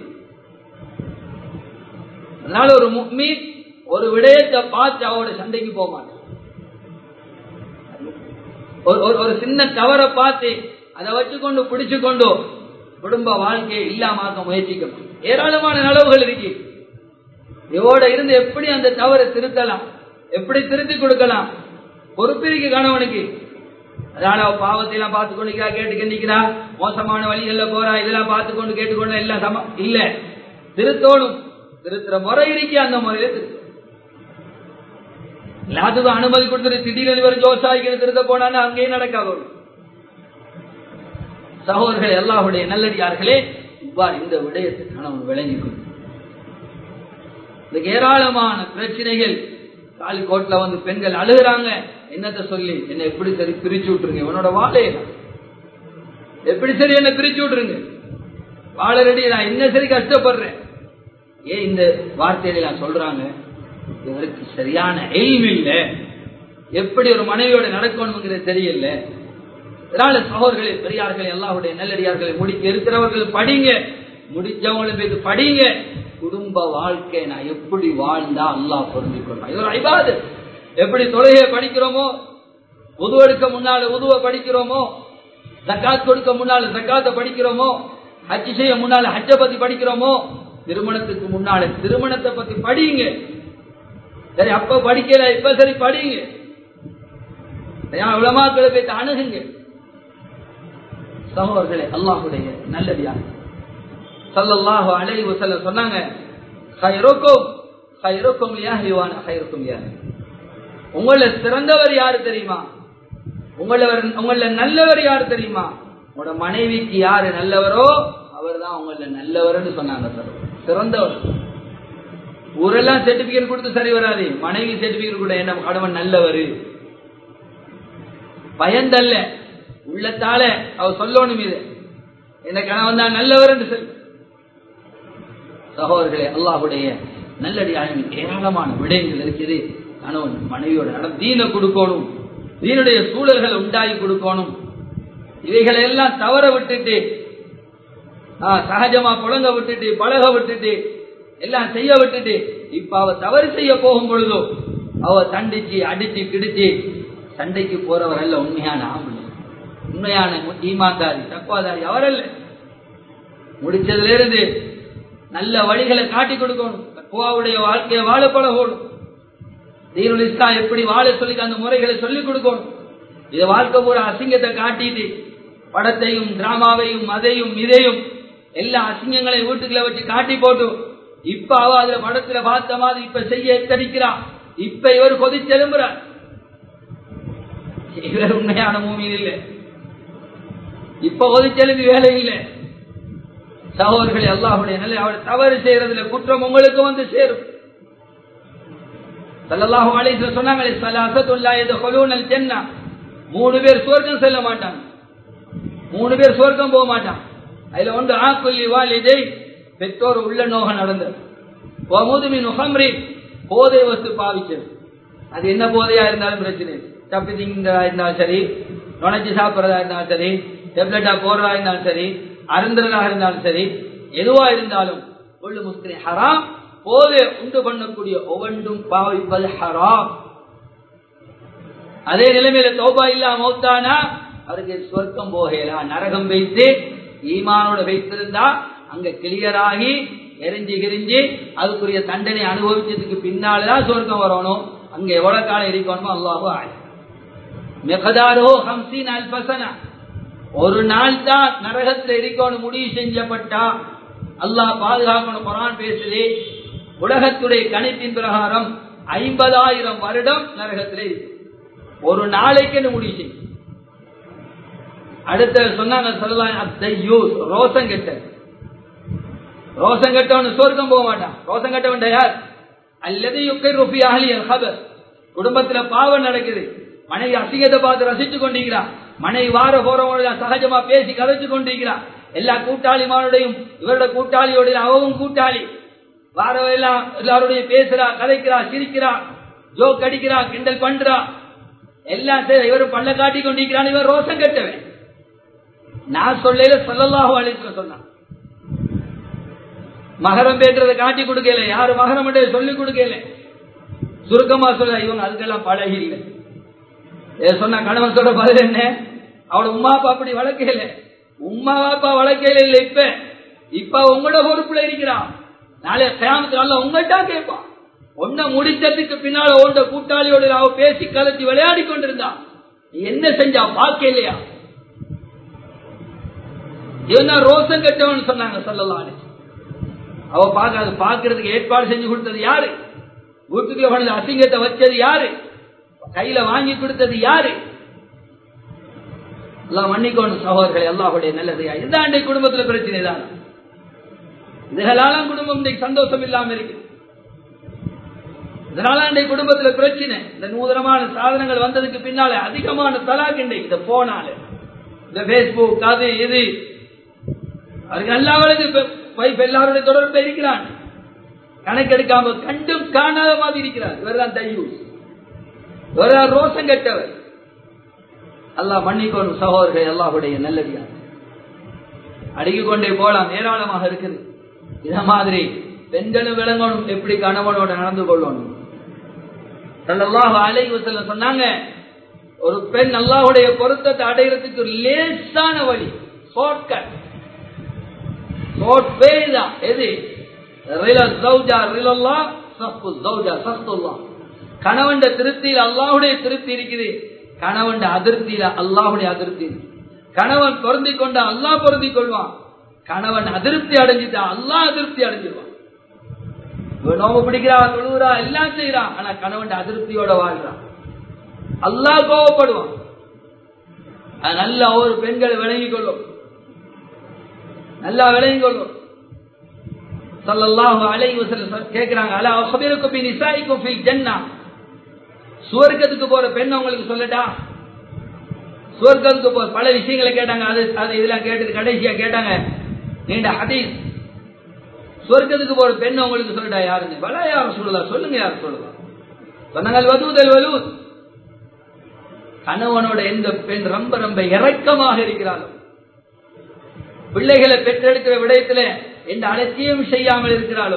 அதனால ஒரு முக்மி ஒரு விடயத்தை பார்த்து அவரோட சண்டைக்கு போக மாட்டான் ஒரு சின்ன தவறை பார்த்து அதை வச்சுக்கொண்டு பிடிச்சு கொண்டு குடும்ப வாழ்க்கையை இல்லாமக்க முயற்சிக்கணும் ஏராளமான நலவுகள் இருக்கு இவோட இருந்து எப்படி அந்த தவறை திருத்தலாம் எப்படி திருத்தி கொடுக்கலாம் பொறுப்பிருக்கு கணவனுக்கு அதனால பாவத்தை எல்லாம் பார்த்து கொண்டு கேட்டு கண்டிக்கிறா மோசமான வழிகள்ல போறா இதெல்லாம் பார்த்து கொண்டு கேட்டுக்கொண்டு எல்லாம் சம இல்ல திருத்தோணும் திருத்துற முறை இருக்கே அந்த முறையில திருத்த எல்லாத்துக்கும் அனுமதி கொடுத்துட்டு திடீர்னு இவர் ஜோசாய்க்கு திருத்த போனான்னு அங்கேயும் நடக்காது சகோதரர்கள் எல்லாருடைய நல்லடியார்களே இவ்வாறு இந்த விடயத்தை கணவன் விளங்கிக்கும் இதுக்கு ஏராளமான பிரச்சனைகள் காலிக்கோட்ல வந்து பெண்கள் அழுகுறாங்க என்னத்தை சொல்லி என்ன எப்படி சரி பிரிச்சு விட்டுருங்க இவனோட வாழைய எப்படி சரி என்ன பிரிச்சு விட்டுருங்க வாழறடி நான் என்ன சரி கஷ்டப்படுறேன் ஏன் இந்த வார்த்தையில நான் சொல்றாங்க இவருக்கு சரியான எய்ம் இல்ல எப்படி ஒரு மனைவியோட நடக்கணுங்கிறது தெரியல இதனால சகோதரர்களே பெரியார்களே எல்லாருடைய நல்லடியார்களை முடிக்க இருக்கிறவர்கள் படிங்க முடிச்சவங்களும் போய் படிங்க குடும்ப வாழ்க்கை நான் எப்படி வாழ்ந்தா அல்லாஹ் பொருந்திக் கொள்ளான் இது ஒரு ஐபாது எப்படி தொழுகையை படிக்கிறோமோ உதுவெடுக்க முன்னால உதுவ படிக்கிறோமோ ஜக்காத் கொடுக்க முன்னால ஜக்காத்தை படிக்கிறோமோ ஹஜ் செய்ய முன்னால ஹஜ்ஜ பத்தி படிக்கிறோமோ திருமணத்துக்கு முன்னால திருமணத்தை பத்தி படிங்க சரி அப்ப படிக்கல இப்ப சரி படிங்க உலமாக்களை போய் அணுகுங்க சகோதரர்களே அல்லாஹுடைய நல்லதியா சல்லல்லாஹு அலைஹி வஸல்லம் சொன்னாங்க ஹைருக்கும் ஹைருக்கும் லியாஹிவான ஹைருக்கும் லியா உங்கள சிறந்தவர் யாரு தெரியுமா உங்கள உங்கள நல்லவர் யாரு தெரியுமா உங்களோட மனைவிக்கு யாரு நல்லவரோ அவர் தான் உங்கள நல்லவர்னு சொன்னாங்க சார் சிறந்தவர் ஊரெல்லாம் சர்டிபிகேட் கொடுத்து சரி வராது மனைவி சர்டிபிகேட் கூட என்ன கணவன் நல்லவர் பயந்தல்ல உள்ளத்தால அவர் சொல்லணும் இது என்ன கணவன் தான் நல்லவர் என்று சொல்லி சகோதரர்களே அல்லாஹுடைய நல்லடியாக ஏராளமான விடயங்கள் இருக்குது கணவன் மனைவியோட நடம் தீன கொடுக்கணும் தீனுடைய சூழல்களை உண்டாகி கொடுக்கணும் இவைகளை எல்லாம் தவற விட்டுட்டு ஆ, சகஜமா புழங்க விட்டுட்டு பழக விட்டுட்டு எல்லாம் செய்ய விட்டுட்டு இப்ப அவ தவறு செய்ய போகும் பொழுதோ அவ தண்டிச்சு அடிச்சு கிடிச்சு சண்டைக்கு போறவர் அல்ல உண்மையான ஆம்பளை உண்மையான ஈமான்தாரி தக்குவாதாரி அவரல்ல முடிச்சதுல இருந்து நல்ல வழிகளை காட்டி கொடுக்கணும் தக்குவாவுடைய வாழ்க்கையை வாழ பழகணும் தீனுல் இஸ்லாம் எப்படி வாழ சொல்லி அந்த முறைகளை சொல்லிக் கொடுக்கணும் இதை வாழ்க்கை பூரா அசிங்கத்தை காட்டிட்டு படத்தையும் டிராமாவையும் அதையும் இதையும் எல்லா அசிங்கங்களையும் வீட்டுக்குள்ள வச்சு காட்டி போட்டு இப்ப அவ அதுல படத்துல பார்த்த மாதிரி இப்ப செய்ய எத்தடிக்கிறா இப்ப இவர் கொதிச்செலும்புறார் இவர் உண்மையான மூமியில் இல்லை இப்ப கொதிச்செலும்பி வேலை இல்லை சகோதரர்களே அல்லாஹுடைய நிலை அவர் தவறு செய்யறதுல குற்றம் உங்களுக்கு வந்து சேரும் சல்லல்லாஹு அலைஹி வஸல்லம் சொன்னாங்களே சலாசத்துல்லா யதுகுலூனல் ஜன்னah மூணு பேர் சொர்க்கம் செல்ல மாட்டாங்க மூணு பேர் சொர்க்கம் போக மாட்டான் அதுல ஒன்று ஆக்குல்லி வாலிதை பெற்றோர் உள்ள நோக நடந்தது முதுமின் முகம்ரி போதை வஸ்து பாவிச்சது அது என்ன போதையா இருந்தாலும் பிரச்சனை தப்பி திங்கிறதா இருந்தாலும் சரி நுழைச்சு சாப்பிட்றதா இருந்தாலும் சரி டெப்லெட்டா போறதா இருந்தாலும் சரி அருந்துறதாக இருந்தாலும் சரி எதுவா இருந்தாலும் உள்ளு முஸ்லிம் ஹராம் போதை உண்டு பண்ணக்கூடிய ஒவ்வொன்றும் பாவிப்பது ஹராம் அதே நிலைமையில தௌபா இல்லா மௌத்தானா அவருக்கு சொர்க்கம் போகலாம் நரகம் வைத்து ஈமானோட வைத்திருந்தா அங்க கிளியர் ஆகி எரிஞ்சு கிரிஞ்சு அதுக்குரிய தண்டனை அனுபவிச்சதுக்கு பின்னால்தான் சொர்க்கம் வரணும் அங்க எவ்வளவு காலம் இருக்கணுமோ அல்லாஹோ ஆய் மெகதாரோ ஹம்சீன் அல்பசனா ஒரு நாள் தான் நரகத்தில் இருக்கணும் முடிவு செஞ்சப்பட்டா அல்லாஹ் பாதுகாக்கணும் குரான் பேசுதே உலகத்துடைய கணிப்பின் பிரகாரம் ஐம்பதாயிரம் வருடம் நரகத்திலே இருக்கு ஒரு நாளைக்கு முடிவு செய்யும் அடுத்த சொன்னாங்க சொல்லலாம் ரோசம் கெட்ட ரோசம் கெட்டவன் சொர்க்கம் போக மாட்டான் ரோசம் கெட்டவன் யார் அல்லது யுக்கை ருபி அகலியல் ஹபர் குடும்பத்துல பாவம் நடக்குது மனைவி அசிங்கத்தை பார்த்து ரசிச்சு கொண்டிருக்கிறான் மனைவி வார போறவங்கள சகஜமா பேசி கதைச்சு கொண்டிருக்கிறான் எல்லா கூட்டாளிமாரோடையும் இவரோட கூட்டாளியோட அவவும் கூட்டாளி வாரவெல்லாம் எல்லாரோடையும் பேசுறா கதைக்கிறா சிரிக்கிறா ஜோக் அடிக்கிறா கிண்டல் பண்றா எல்லாம் சரி இவரும் பல்ல காட்டி கொண்டிருக்கிறான் இவர் ரோசம் கெட்டவன் நான் சொல்லல சொல்லலாக அழைத்து சொன்னான் மகரம் பேட்டுறதை காட்டி கொடுக்கல யாரு மகரம் சொல்லி கொடுக்கல சுருக்கமா சொல்ல இவங்க அதுக்கெல்லாம் பழகி இல்லை சொன்ன கணவன் சொல்ற பதில் என்ன அவளோட உமா அப்பா அப்படி வளர்க்கல உமா அப்பா வளர்க்கல இல்ல இப்ப இப்ப உங்களோட பொறுப்புல இருக்கிறான் நாளை கிராமத்துல உங்கள்கிட்ட கேட்பான் ஒன்ன முடிச்சதுக்கு பின்னால ஓண்ட கூட்டாளியோட அவ பேசி கலத்தி விளையாடி கொண்டிருந்தான் என்ன செஞ்சா பார்க்க இல்லையா இவன் ரோசம் கட்டவன் சொன்னாங்க சொல்லலாம் அவ பார்க்க அது பாக்குறதுக்கு ஏற்பாடு செஞ்சு கொடுத்தது யாரு வீட்டுக்குள்ள கொண்டு அசிங்கத்தை வச்சது யாரு கையில வாங்கி கொடுத்தது யாரு எல்லாம் மன்னிக்கோணும் சகோதரர்கள் எல்லாருடைய நல்லது இதுதான் அன்றைய குடும்பத்துல பிரச்சனை தான் இதனால குடும்பம் இன்றைக்கு சந்தோஷம் இல்லாம இருக்கு இதனால அன்றைய குடும்பத்துல பிரச்சனை இந்த நூதனமான சாதனங்கள் வந்ததுக்கு பின்னால அதிகமான தலாக் இன்றைக்கு இந்த போனால இந்த பேஸ்புக் அது இது அவருக்கு எல்லாருக்கும் வைஃப் எல்லாருடைய தொடர்பு இருக்கிறான் கணக்கெடுக்காம கண்டும் காணாத மாதிரி இருக்கிறார் இவர்தான் தையூஸ் இவர்தான் ரோசம் கெட்டவர் அல்லாஹ் மன்னிக்கோணும் சகோதரர்கள் எல்லாருடைய நல்லதியா அடுக்கிக் கொண்டே போலாம் ஏராளமாக இருக்குது இத மாதிரி பெண்களும் விளங்கணும் எப்படி கணவனோட நடந்து கொள்ளணும் சல்லல்லாஹு அலைஹி வஸல்லம் சொன்னாங்க ஒரு பெண் அல்லாஹ்வுடைய பொருத்தத்தை அடையிறதுக்கு லேசான வழி ஷார்ட்கட் ஷார்ட் வே தான் எது ரில ஜௌஜா ரிலல்லா சஃபு ஜௌஜா சஃப்துல்லா கணவன் திருப்தியில் அல்லாஹ்வுடைய திருப்தி இருக்குது கணவன் அதிருப்தியில அல்லாஹ்வுடைய அதிருப்தி கணவன் பொருந்தி கொண்ட அல்லாஹ் பொருந்தி கொள்வான் கணவன் அதிருப்தி அடைஞ்சிட்டா அல்லாஹ் அதிருப்தி அடைஞ்சிருவான் நோம்பு பிடிக்கிறா தொழுகிறா எல்லாம் செய்யறான் ஆனா கணவன் அதிருப்தியோட வாழ்றான் அல்லாஹ் கோவப்படுவான் அது நல்ல ஒரு பெண்களை விளங்கிக் கொள்ளும் நல்லா விளங்கிக் கொள்ளும் சல்லல்லாஹு அலைஹி வஸல்லம் கேக்குறாங்க அலா அഖബിറുக்கும் பி நிசாயிக்கும் ஃபில் ஜன்னah சுவர்க்கத்துக்கு போற பெண் உங்களுக்கு சொல்லட்டா சுவர்க்கத்துக்கு போற பல விஷயங்களை கேட்டாங்க அது அது இதெல்லாம் கேட்டது கடைசியா கேட்டாங்க நீண்ட ஹதீஸ் சொர்க்கத்துக்கு போற பெண் உங்களுக்கு சொல்லட்டா யாருன்னு வலா யார் சொல்லலாம் சொல்லுங்க யார் சொல்லலாம் சொன்னாங்க வதூதல் வலூத் கணவனோட எந்த பெண் ரொம்ப ரொம்ப இறக்கமாக இருக்கிறாளோ பிள்ளைகளை பெற்றெடுக்கிற விடயத்துல எந்த அலட்சியம் செய்யாமல் இருக்கிறாளோ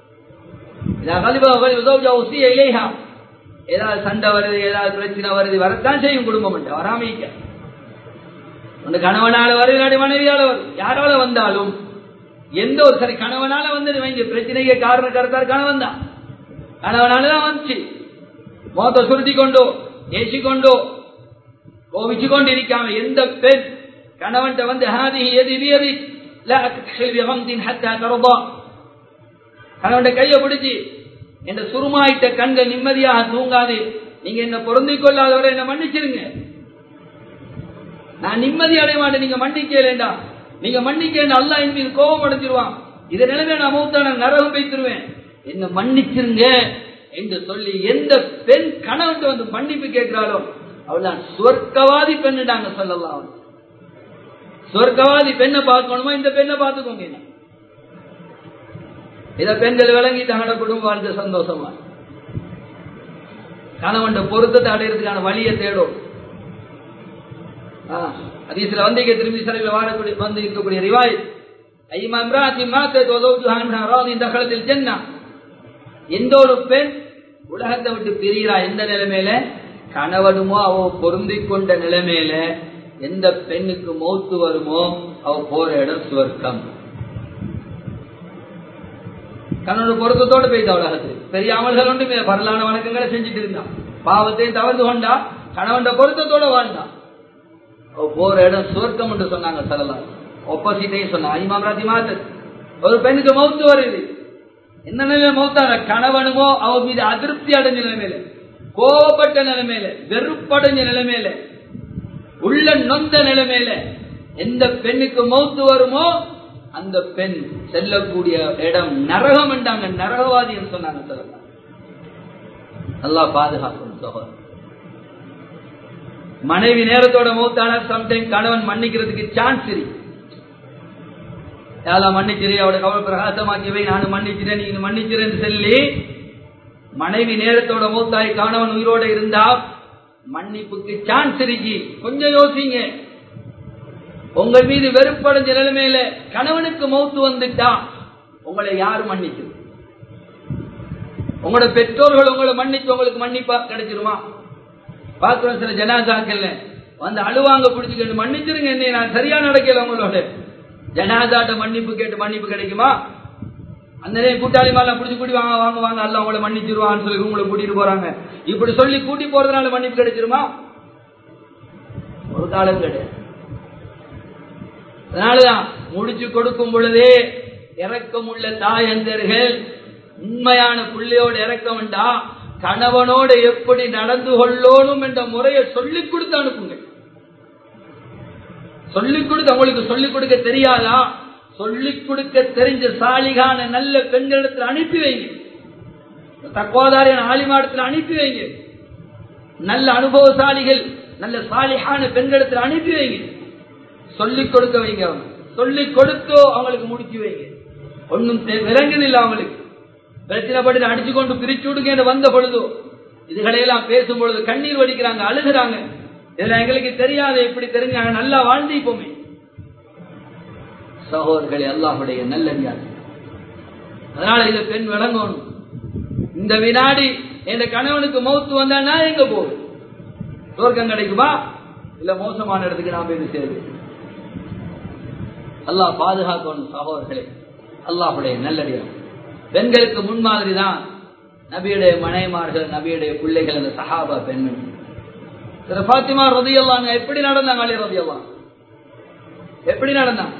ஏதாவது சண்டை வருது ஏதாவது பிரச்சனை வருது வரத்தான் செய்யும் குடும்பம் என்று வராமிக்க அந்த கணவனால வருது இல்லாட்டி மனைவியால வரும் யாரால வந்தாலும் எந்த ஒரு சரி கணவனால வந்து வைங்க பிரச்சனைக்கு காரண கருத்தார் கணவன் தான் கணவனாலதான் வந்துச்சு மோத்த சுருத்தி கொண்டோ ஏசி கொண்டோ கோவிச்சு கொண்டு இருக்காம எந்த பெண் கணவன்கிட்ட வந்து ஹாதி எது வியதி கணவன் கையை பிடிச்சி என்ற சுருமாயிட்ட கண்கள் நிம்மதியாக தூங்காது நீங்க என்ன பொருந்திக் கொள்ளாதவரை என்ன மன்னிச்சிருங்க நான் நிம்மதி அடைய மாட்டேன் நீங்க மன்னிக்கலேண்டா நீங்க மன்னிக்க அல்லா என் மீது கோபம் அடைஞ்சிருவான் இதை நிலைமை நான் மூத்தான நரகம் வைத்திருவேன் என்ன மன்னிச்சிருங்க என்று சொல்லி எந்த பெண் கணவன் வந்து மன்னிப்பு கேட்கிறாளோ அவள் தான் சொர்க்கவாதி பெண்ணுட்டாங்க சொல்லலாம் சொர்க்கவாதி பெண்ணை பார்க்கணுமா இந்த பெண்ணை பார்த்துக்கோங்க இத பெண்கள் விளங்கி தங்களோட குடும்ப வாழ்ந்த சந்தோஷமா கணவன் பொருத்தத்தை அடையிறதுக்கான வழியை தேடும் அதீசில வந்து இங்க திரும்பி சிலையில் வாழக்கூடிய வந்து இருக்கக்கூடிய ரிவாய் ஐமா இம்ராத்தி மாத்தத் வதௌஜுஹா மின்ஹா ராதின் தகலத்தில் ஜன்னா எந்த ஒரு பெண் உலகத்தை விட்டு பிரிகிறா எந்த நிலைமையில கணவனுமோ அவ பொருந்திக் கொண்ட நிலைமையில எந்த பெண்ணுக்கு மௌத்து வருமோ அவ போற இடம் சுவர்க்கம் கணவனோட பொருத்தத்தோடு போய்தா உலகத்துக்கு பெரிய அமல்கள் ஒன்றுமே பரலான வணக்கங்களை செஞ்சுட்டு இருந்தான் பாவத்தையும் தவறு கொண்டா கணவன் பொருத்தத்தோட வாழ்ந்தான் அவ போற இடம் சுவர்க்கம் என்று சொன்னாங்க சொல்லலாம் ஒப்போசிட்டையும் சொன்னாங்க ஐமாம் மாத்து ஒரு பெண்ணுக்கு மௌத்து வருது என்ன நிலையில மௌத்தான கணவனுமோ அவ மீது அதிருப்தி அடைஞ்ச நிலைமையில கோபப்பட்ட நிலைமையில வெறுப்படைஞ்ச நிலைமையில உள்ள நொந்த நிலைமையில எந்த பெண்ணுக்கு மௌத்து வருமோ அந்த பெண் செல்லக்கூடிய இடம் நரகம் என்றாங்க நரகவாதி என்று சொன்னாங்க சொல்லலாம் நல்லா பாதுகாக்கும் சகோதரர் மனைவி நேரத்தோட மூத்தான சம்டைம் கணவன் மன்னிக்கிறதுக்கு சான்ஸ் இருக்கு யாரா மன்னிச்சிரு அவட கவலை பிரகாசமாக்கியவை நான் மன்னிச்சிறேன் நீங்க மன்னிச்சிறேன்னு சொல்லி மனைவி நேரத்தோட மூத்தாய் கணவன் உயிரோட இருந்தா மன்னிப்புக்கு சான்ஸ் இருக்கு கொஞ்சம் யோசிங்க உங்கள் மீது வெறுப்படைஞ்ச நிலைமையில கணவனுக்கு மௌத்து வந்துட்டா உங்களை யாரு மன்னிக்கும் உங்களோட பெற்றோர்கள் உங்களை மன்னிச்சு உங்களுக்கு மன்னிப்பா கிடைச்சிருமா பாக்குறோம் சில ஜனாசாக்கள்ல வந்து அழுவாங்க பிடிச்சுக்கிட்டு மன்னிச்சிருங்க என்ன நான் சரியா நடக்கல உங்களோட ஜனாதாட்ட மன்னிப்பு கேட்டு மன்னிப்பு கிடைக்குமா அந்த நேரம் கூட்டாளி மேல பிடிச்சி கூட்டி வாங்க வாங்க வாங்க அல்ல உங்களை மன்னிச்சிருவான்னு சொல்லி உங்களை கூட்டிட்டு போறாங்க இப்படி சொல்லி கூட்டி போறதுனால மன்னிப்பு கிடைச்சிருமா ஒரு காலம் கிடையாது அதனாலதான் முடிச்சு கொடுக்கும் பொழுதே இறக்கம் உள்ள தாயந்தர்கள் உண்மையான பிள்ளையோட இறக்கம் வேண்டா கணவனோடு எப்படி நடந்து கொள்ளணும் என்ற முறையை சொல்லிக் கொடுத்து அனுப்புங்க சொல்லிக் கொடுத்து அவங்களுக்கு சொல்லிக் கொடுக்க தெரியாதா சொல்லிக் கொடுக்க தெரிஞ்ச சாலிகான நல்ல பெண்களிடத்தில் அனுப்பி வைங்க தக்குவாதாரியான ஆலிமாடத்தில் அனுப்பி வைங்க நல்ல அனுபவசாலிகள் நல்ல சாலிகான பெண்களிடத்தில் அனுப்பி வைங்க சொல்லிக் கொடுக்க வைங்க அவங்க சொல்லிக் கொடுத்தோ அவங்களுக்கு முடிச்சு வைங்க ஒன்னும் விளங்குதில்லை அவங்களுக்கு பிரச்சனைப்பட்டு அடிச்சு கொண்டு பிரிச்சு விடுங்க வந்த பொழுதோ இதுகளையெல்லாம் பேசும் பொழுது கண்ணீர் வடிக்கிறாங்க அழுகிறாங்க இதுல எங்களுக்கு தெரியாத எப்படி தெரிஞ்சாங்க நல்லா வாழ்ந்திப்போமே சகோதரர்களே அல்லாஹுடைய நல்ல அதனால இந்த பெண் விளங்கணும் இந்த வினாடி என் கணவனுக்கு மௌத்து வந்தா நான் எங்க போகும் தோற்கம் கிடைக்குமா இல்ல மோசமான இடத்துக்கு நான் போய் சேருவேன் அல்லாஹ் பாதுகாக்கணும் சகோதரர்களே அல்லாஹுடைய நல்லடியா பெண்களுக்கு முன்மாதிரி தான் நபியுடைய மனைமார்கள் நபியுடைய பிள்ளைகள் அந்த சஹாபா பெண்மணி திரு பாத்திமா ரதியெல்லாம் எப்படி நடந்தாங்க அலி ரதியெல்லாம் எப்படி நடந்தாங்க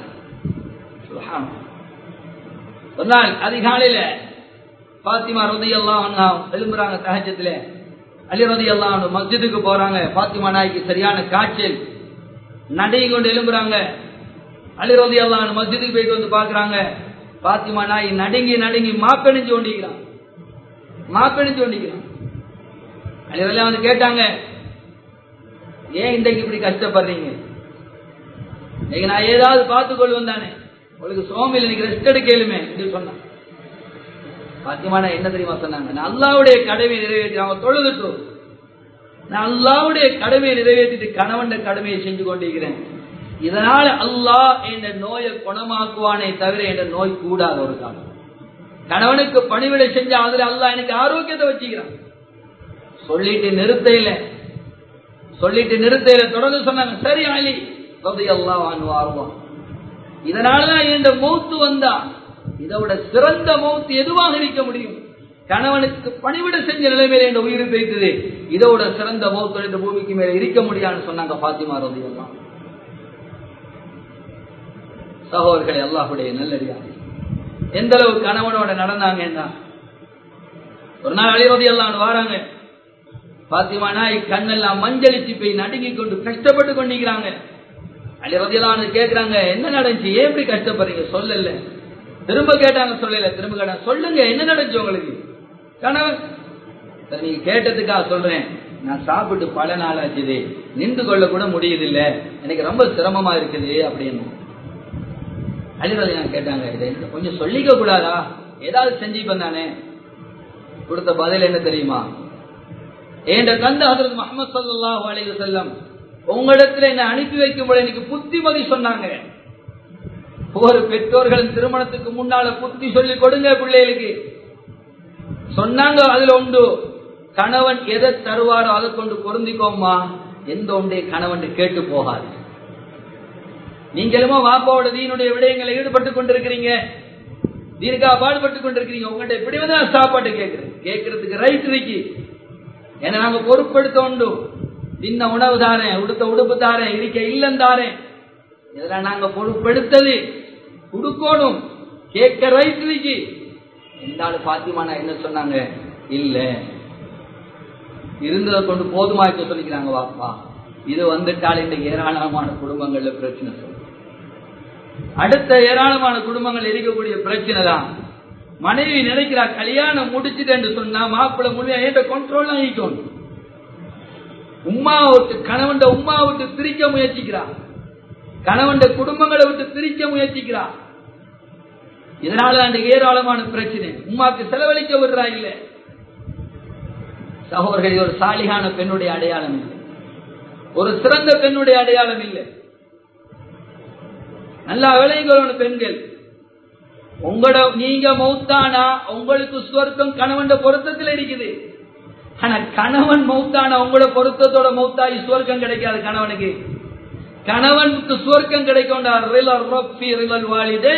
சொன்னால் அதிகாலையில பாத்திமா ரதியெல்லாம் எழும்புறாங்க தகச்சத்துல அலி ரதியெல்லாம் மஸ்ஜிதுக்கு போறாங்க பாத்திமா நாய்க்கு சரியான காய்ச்சல் நடையை கொண்டு எழும்புறாங்க அலி ரதியெல்லாம் மஸ்ஜிதுக்கு போயிட்டு வந்து பாக்குறாங்க பாத்திமா நாய் நடுங்கி நடுங்கி மாப்பெணிஞ்சு கொண்டிருக்கிறான் மாப்பெணிஞ்சு கொண்டிருக்கிறான் அலிரெல்லாம் வந்து கேட்டாங்க ஏன் இன்றைக்கு இப்படி கஷ்டப்படுறீங்க இன்னைக்கு நான் ஏதாவது பார்த்து கொள்வேன் தானே உங்களுக்கு சோமியில் இன்னைக்கு ரெஸ்ட் எடுக்கலுமே அப்படின்னு சொன்னான் பாத்தியமான என்ன தெரியுமா சொன்னாங்க அல்லாவுடைய கடமை நிறைவேற்றி அவங்க தொழுதுட்டோம் நான் அல்லாவுடைய கடமையை நிறைவேற்றிட்டு கணவன் கடமையை செஞ்சு கொண்டிருக்கிறேன் இதனால அல்லாஹ் என்ற நோயை குணமாக்குவானே தவிர என்ற நோய் கூடாத ஒரு காலம் கணவனுக்கு பணிவிடை செஞ்சா அதுல அல்லாஹ் எனக்கு ஆரோக்கியத்தை வச்சுக்கிறான் சொல்லிட்டு நிறுத்த இல்லை சொல்லிட்டு நிறுத்த இல்லை தொடர்ந்து சொன்னாங்க சரி அலி ரதி அல்லாஹ் வாழ்வான் இதனாலதான் இந்த மௌத்து வந்தா இதோட சிறந்த மௌத்து எதுவாக இருக்க முடியும் கணவனுக்கு பணிவிட செஞ்ச நிலைமையில இந்த உயிர் வைத்தது இதோட சிறந்த மௌத்து இந்த பூமிக்கு மேல இருக்க முடியாதுன்னு சொன்னாங்க பாத்திமா ரதி அல்லாஹ் சகோதரர்களை அல்லாஹுடைய நல்லடியாக எந்த அளவு கணவனோட நடந்தாங்கன்னா ஒரு நாள் அழிவதி எல்லாம் வாராங்க பாத்திமா நாய் கண்ணெல்லாம் மஞ்சளிச்சு போய் நடுங்கி கொண்டு கஷ்டப்பட்டு கொண்டிருக்கிறாங்க அழிவதி எல்லாம் கேட்கிறாங்க என்ன நடந்துச்சு ஏன் இப்படி கஷ்டப்படுறீங்க சொல்லல திரும்ப கேட்டாங்க சொல்லல திரும்ப கேட்டாங்க சொல்லுங்க என்ன நடந்துச்சு உங்களுக்கு கணவன் சரி, நீங்க கேட்டதுக்காக சொல்றேன் நான் சாப்பிட்டு பல நாள் ஆச்சுது நின்று கொள்ள கூட முடியுதில்லை எனக்கு ரொம்ப சிரமமா இருக்குது அப்படின்னு அலிரலி நான் கேட்டாங்க இதை எனக்கு கொஞ்சம் சொல்லிக்க கூடாதா ஏதாவது செஞ்சுப்பேன் தானே கொடுத்த பதில் என்ன தெரியுமா என்ற தந்த ஹசரத் முகமது சல்லாஹூ அலைஹி செல்லம் உங்களிடத்துல என்ன அனுப்பி வைக்கும் போது எனக்கு புத்திமதி சொன்னாங்க ஒரு பெற்றோர்களின் திருமணத்துக்கு முன்னால புத்தி சொல்லி கொடுங்க பிள்ளைகளுக்கு சொன்னாங்க அதுல உண்டு கணவன் எதை தருவாரோ அதை கொண்டு பொருந்திக்கோமா எந்த ஒன்றே கணவன் கேட்டு போகாது நீங்களுமோ வாப்பாவோட தீனுடைய விடயங்களை ஈடுபட்டு கொண்டிருக்கிறீங்க தீனுக்காக பாடுபட்டு கொண்டிருக்கிறீங்க உங்கள்கிட்ட இப்படி வந்து நான் சாப்பாட்டு கேட்கிறேன் கேட்கறதுக்கு ரைட் இருக்கு ஏன்னா நாங்க பொறுப்படுத்த உண்டு தின்ன உணவு தாரேன் உடுத்த உடுப்பு தாரேன் இருக்க இல்லம் தாரேன் இதெல்லாம் நாங்க பொறுப்படுத்தது கொடுக்கணும் கேட்க ரைட் இருக்கு இருந்தாலும் பாத்திமானா என்ன சொன்னாங்க இல்ல இருந்ததை கொண்டு போதுமாக்க சொல்லிக்கிறாங்க வாப்பா இது வந்துட்டால் இந்த ஏராளமான குடும்பங்கள்ல பிரச்சனை சொல்லும் அடுத்த ஏராளமான குடும்பங்கள் இருக்கக்கூடிய பிரச்சனை தான் மனைவி நினைக்கிறா கல்யாணம் முடிச்சுட்டு சொன்னா மாப்பிள்ள முழுமையா ஏற்ற கண்ட்ரோல் ஆகிக்கணும் உமா விட்டு கணவன் உமா விட்டு பிரிக்க முயற்சிக்கிறா கணவன் குடும்பங்களை விட்டு பிரிக்க முயற்சிக்கிறா இதனால அந்த ஏராளமான பிரச்சனை உமாக்கு செலவழிக்க விடுறா இல்ல சகோதரர்கள் ஒரு சாலிகான பெண்ணுடைய அடையாளம் இல்லை ஒரு சிறந்த பெண்ணுடைய அடையாளம் இல்லை நல்லா விளையுங்களோட பெண்கள் உங்களோட நீங்க மௌத்தானா உங்களுக்கு சுவர்க்கம் கணவன் பொருத்தத்தில் இருக்குது ஆனா கணவன் மௌத்தானா உங்களோட பொருத்தத்தோட மௌத்தாகி சுவர்க்கம் கிடைக்காது கணவனுக்கு கணவனுக்கு சுவர்க்கம் கிடைக்கும் வாலிதை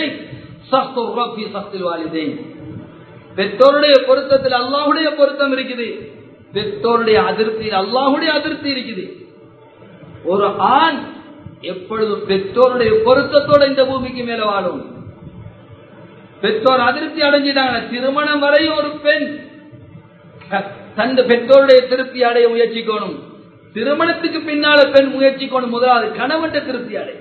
வாலிதை பெற்றோருடைய பொருத்தத்தில் அல்லாஹுடைய பொருத்தம் இருக்குது பெற்றோருடைய அதிருப்தி அல்லாஹுடைய அதிருப்தி இருக்குது ஒரு ஆண் எப்பொழுதும் பெற்றோருடைய பொருத்தத்தோட இந்த பூமிக்கு மேல வாழும் பெற்றோர் அதிருப்தி அடைஞ்சிட்டாங்க திருமணம் வரை ஒரு பெண் தந்த பெற்றோருடைய திருப்தி அடைய முயற்சிக்கணும் திருமணத்துக்கு பின்னால பெண் முயற்சிக்கணும் முதலாவது கணவன் திருப்தி அடை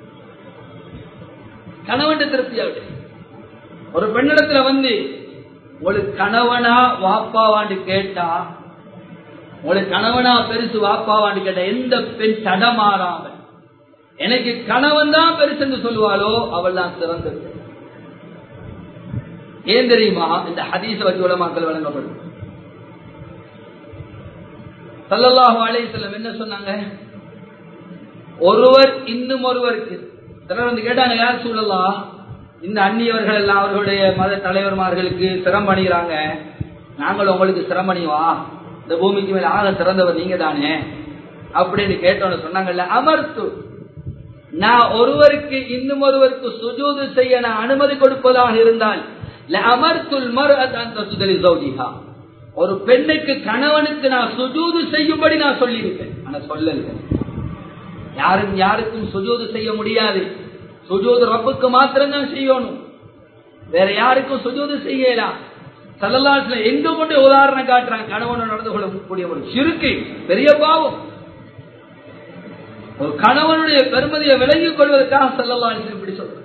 கணவன் திருப்தி அடை ஒரு பெண்ணிடத்துல வந்து உங்களுக்கு கணவனா வாப்பாவாண்டு கேட்டா உங்களுக்கு கணவனா பெருசு வாப்பாவாண்டு கேட்டா எந்த பெண் தடமாறாம எனக்கு கணவன் தான் பெருசு என்று சொல்லுவாளோ அவள் தான் சிறந்தது ஏன் தெரியுமா இந்த ஹதீச வச்சு உலமாக்கள் வழங்கப்படும் சல்லல்லாஹு அலைஹி செல்லம் என்ன சொன்னாங்க ஒருவர் இன்னும் ஒருவருக்கு சிலர் வந்து கேட்டாங்க யார் சொல்லலாம் இந்த அந்நியவர்கள் எல்லாம் அவர்களுடைய மத தலைவர்மார்களுக்கு சிரம் பண்ணிக்கிறாங்க நாங்கள் உங்களுக்கு சிரம் பண்ணிவா இந்த பூமிக்கு மேல ஆக சிறந்தவர் நீங்க தானே அப்படின்னு கேட்டோன்னு சொன்னாங்கல்ல அமர்த்து நான் ஒருவருக்கு இன்னும் ஒருவருக்கு சுஜூது செய்ய நான் அனுமதி கொடுப்பதாக இருந்தால் அமர்த்துல் மர் அந்த சுதலி சௌஜிஹா ஒரு பெண்ணுக்கு கணவனுக்கு நான் சுஜூது செய்யும்படி நான் சொல்லியிருப்பேன் ஆனா சொல்லல யாரும் யாருக்கும் சுஜூது செய்ய முடியாது சுஜூது ரப்புக்கு மாத்திரம் தான் செய்யணும் வேற யாருக்கும் சுஜூது செய்யலாம் சல்லல்லாஸ்ல எங்க கொண்டு உதாரணம் காட்டுறான் கணவன் நடந்து கொள்ளக்கூடிய ஒரு சிறுக்கு பெரிய பாவம் ஒரு கணவனுடைய பெருமதியை விளங்கிக் கொள்வதற்காக சல்லல்லாஸ் இப்படி சொல்ற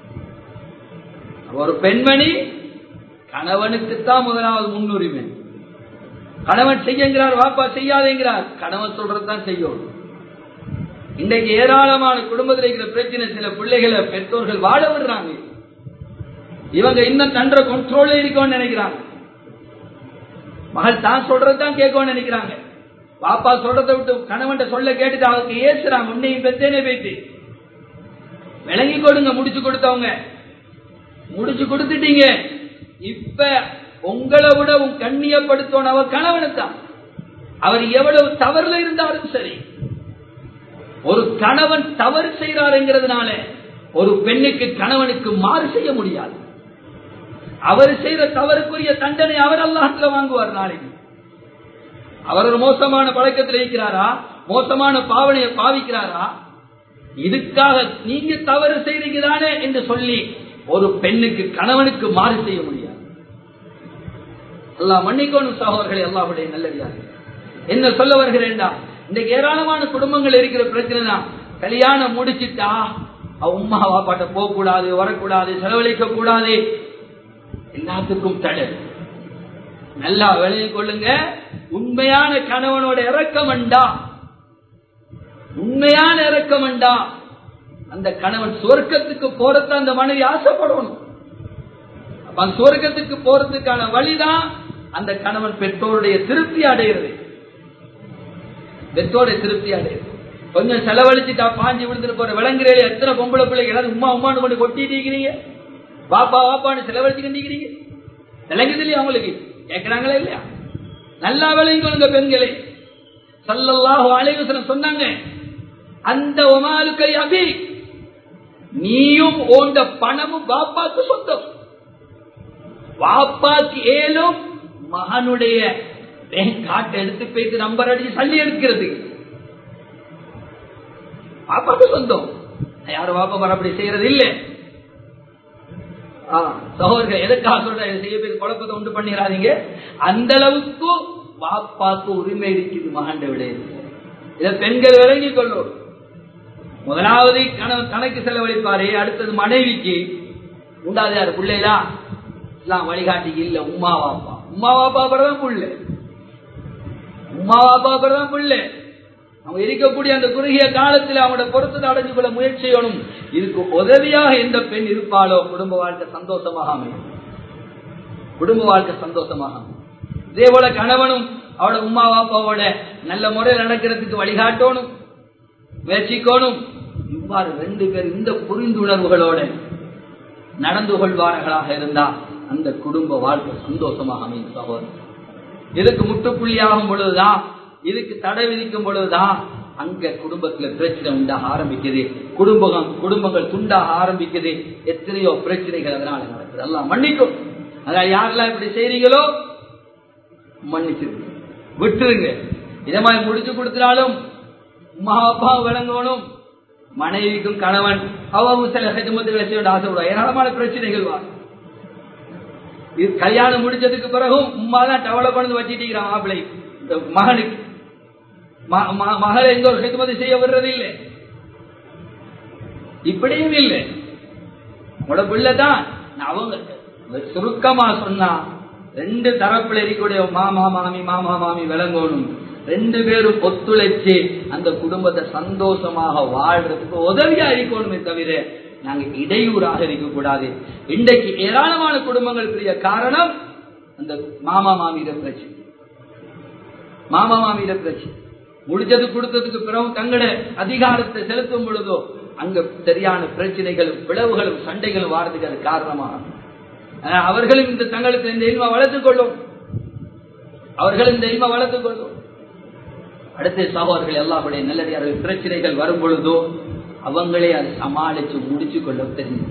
ஒரு பெண்மணி கணவனுக்குத்தான் முதலாவது முன்னுரிமை கணவன் செய்யுங்கிறார் வாப்பா செய்யாதேங்கிறார் கணவன் சொல்றதுதான் செய்யும் இன்றைக்கு ஏராளமான குடும்பத்தில் இருக்கிற பிரச்சனை சில பிள்ளைகளை பெற்றோர்கள் வாழ விடுறாங்க இவங்க இன்னும் தன்ற கண்ட்ரோல்ல இருக்கோம்னு நினைக்கிறாங்க மகள் தான் சொல்றதுதான் கேட்கணும்னு நினைக்கிறாங்க பாப்பா சொல்றதை விட்டு கணவன் சொல்ல கேட்டுட்டு அவருக்கு ஏசுறாங்க உன்னையும் பெத்தேனே போயிட்டு விளங்கி கொடுங்க முடிச்சு கொடுத்தவங்க முடிச்சு கொடுத்துட்டீங்க இப்ப உங்களை விட உன் கண்ணியப்படுத்தணும் அவர் கணவனுத்தான் அவர் எவ்வளவு தவறுல இருந்தாலும் சரி ஒரு கணவன் தவறு செய்கிறாருங்கிறதுனால ஒரு பெண்ணுக்கு கணவனுக்கு மாறு செய்ய முடியாது அவர் செய்த தவறுக்குரிய தண்டனை அவர் அல்லாஹத்துல வாங்குவார் நாளைக்கு அவர் ஒரு மோசமான பழக்கத்தில் இருக்கிறாரா மோசமான பாவனையை பாவிக்கிறாரா இதுக்காக நீங்க தவறு செய்றீங்கதானே என்று சொல்லி ஒரு பெண்ணுக்கு கணவனுக்கு மாறு செய்ய முடியாது அல்லாஹ் மன்னிக்கோணும் சகோதரர்களை அல்லாஹுடைய நல்லடியார்கள் என்ன சொல்ல வருகிறேன்டா இன்னைக்கு ஏராளமான குடும்பங்கள் இருக்கிற பிரச்சனை தான் கல்யாணம் முடிச்சிட்டா அவ உமா வாப்பாட்ட போக கூடாது வரக்கூடாது செலவழிக்க கூடாது எல்லாத்துக்கும் தடை நல்லா விளைய கொள்ளுங்க உண்மையான கணவனோட இறக்கமண்டா உண்மையான இறக்கமண்டா அந்த கணவன் சுவர்க்கத்துக்கு போறத அந்த மனைவி ஆசைப்படணும் அப்ப அந்த சுவர்க்கத்துக்கு போறதுக்கான வழிதான் அந்த கணவன் பெற்றோருடைய திருப்தி அடைகிறது பெற்றோருடைய திருப்தி அடைகிறது கொஞ்சம் செலவழிச்சுட்டா பாஞ்சி விழுந்துட்டு போற விளங்குறீங்க எத்தனை பொம்பளை பிள்ளைங்க எல்லாரும் உமா உமான்னு கொண்டு கொட்டிட்டு இருக்கிறீங்க வாப்பா வாப்பான்னு செலவழிச்சுக்கிட்டு இருக்கிறீங்க விளங்குது இல்லையா அவங்களுக்கு கேட்கிறாங்களா இல்லையா நல்லா விளங்குங்க பெண்களே சல்லல்லாஹு அலைவசனம் சொன்னாங்க அந்த ஒமாலுக்கை அபி நீயும் ஓண்ட பணமும் பாப்பாக்கு சொந்தம் வாப்பாக்கு ஏலும் மகனுடைய பேங்க் காட்டை எடுத்து போயிட்டு நம்பர் அடிச்சு சல்லி எடுக்கிறது பாப்பாக்கு சொந்தம் யாரும் பாப்பா வர அப்படி செய்யறது இல்லை சகோதரர்கள் எதுக்காக சொல்ற செய்ய பேர் குழப்பத்தை உண்டு பண்ணிடாதீங்க அந்த அளவுக்கு பாப்பாக்கு உரிமை இருக்குது மகண்ட விட இதை பெண்கள் விளங்கிக் கொள்ளும் முதலாவது கணவன் தனக்கு செலவழிப்பாரு அடுத்தது மனைவிக்கு உண்டாது யாரு பிள்ளைகளா எல்லாம் வழிகாட்டிக்கு இல்ல உமா வாப்பா உமா வாப்பா தான் புள்ள உமா வாப்பா தான் புள்ள அவங்க இருக்கக்கூடிய அந்த குறுகிய காலத்தில் அவங்களோட பொருத்தத்தை அடைஞ்சு கொள்ள முயற்சி செய்யணும் இதுக்கு உதவியாக எந்த பெண் இருப்பாளோ குடும்ப வாழ்க்கை சந்தோஷமாக அமையும் குடும்ப வாழ்க்கை சந்தோஷமாக அமையும் இதே போல கணவனும் அவட உமா பாப்பாவோட நல்ல முறையில் நடக்கிறதுக்கு வழிகாட்டணும் முயற்சிக்கணும் இவ்வாறு ரெண்டு பேர் இந்த புரிந்துணர்வுகளோட நடந்து கொள்வார்களாக இருந்தா அந்த குடும்ப வாழ்க்கை சந்தோஷமாக அமையும் சகோதரர் இதுக்கு முட்டுப்புள்ளியாகும் பொழுதுதான் இதுக்கு தடை விதிக்கும் பொழுதுதான் அங்க குடும்பத்துல பிரச்சனை உண்டாக ஆரம்பிக்குது குடும்பம் குடும்பங்கள் துண்டாக ஆரம்பிக்குது எத்தனையோ பிரச்சனைகள் அதனால நடக்குது எல்லாம் மன்னிக்கும் அதனால யாரெல்லாம் இப்படி செய்றீங்களோ மன்னிச்சிருங்க விட்டுருங்க இதை மாதிரி முடிச்சு கொடுத்தாலும் உமா அப்பா விளங்கணும் மனைவிக்கும் கணவன் அவங்க சில ஹெஜமத்துகளை செய்ய ஆசைப்படுவாங்க ஏராளமான பிரச்சனைகள் வா இது கல்யாணம் முடிச்சதுக்கு பிறகும் உமா தான் டெவலப் பண்ணி வச்சுட்டு மாப்பிள்ளை மகனுக்கு மகளை எந்த ஒரு ஹெஜமதி செய்ய விடுறது இல்லை இப்படியும் இல்லை உங்களோட பிள்ளை தான் அவங்க சுருக்கமா சொன்னா ரெண்டு தரப்புல இருக்கக்கூடிய மாமா மாமி மாமா மாமி விளங்கணும் ரெண்டு பேரும் ஒத்துழைச்சு அந்த குடும்பத்தை சந்தோஷமாக வாழ்றதுக்கு உதவியா இருக்கணுமே தவிர நாங்க இடையூறாக இருக்கக்கூடாது இன்றைக்கு ஏராளமான குடும்பங்கள் பெரிய காரணம் அந்த மாமா மாமியிட பிரச்சனை மாமா மாமியிட பிரச்சனை முடிச்சது கொடுத்ததுக்கு பிறகு தங்களோட அதிகாரத்தை செலுத்தும் பொழுதோ அங்க சரியான பிரச்சனைகளும் பிளவுகளும் சண்டைகளும் வாரதுக்கு அது காரணமாக அவர்களும் இந்த தங்களுக்கு இந்த இல்மா வளர்த்துக் கொள்ளும் அவர்களும் இந்த இல்மா வளர்த்துக் கொள்ளும் அடுத்த சகோதரர்கள் எல்லாருடைய நல்லடியார்கள் பிரச்சனைகள் வரும் பொழுதோ அவங்களே அதை சமாளிச்சு முடிச்சு கொள்ள தெரிஞ்சு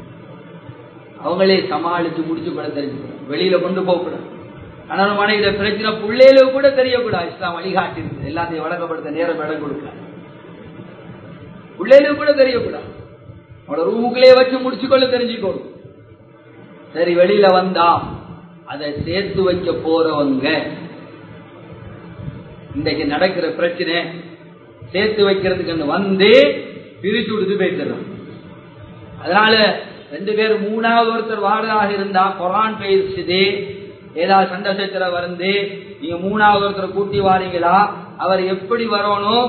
அவங்களே சமாளிச்சு முடிச்சு கொள்ள தெரிஞ்சு வெளியில கொண்டு போகக்கூடாது கணவன் மனைவியில பிரச்சனை பிள்ளையில கூட தெரியக்கூடாது இஸ்லாம் வழிகாட்டி எல்லாத்தையும் வழங்கப்படுத்த நேரம் இடம் கொடுக்க பிள்ளையில கூட தெரியக்கூடாது அவனோட ரூமுக்குள்ளே வச்சு முடிச்சு கொள்ள தெரிஞ்சுக்கணும் சரி வெளியில வந்தா அதை சேர்த்து வைக்க போறவங்க இன்றைக்கு நடக்கிற பிரச்சனை சேர்த்து வைக்கிறதுக்கு வந்து பிரிச்சு விடுத்து போயிட்டுறான் அதனால ரெண்டு பேரும் மூணாவது ஒருத்தர் வாடதாக இருந்தா குரான் பேசுது ஏதாவது சண்டை சச்சர வந்து நீங்க மூணாவது ஒருத்தர் கூட்டி வாரீங்களா அவர் எப்படி வரணும்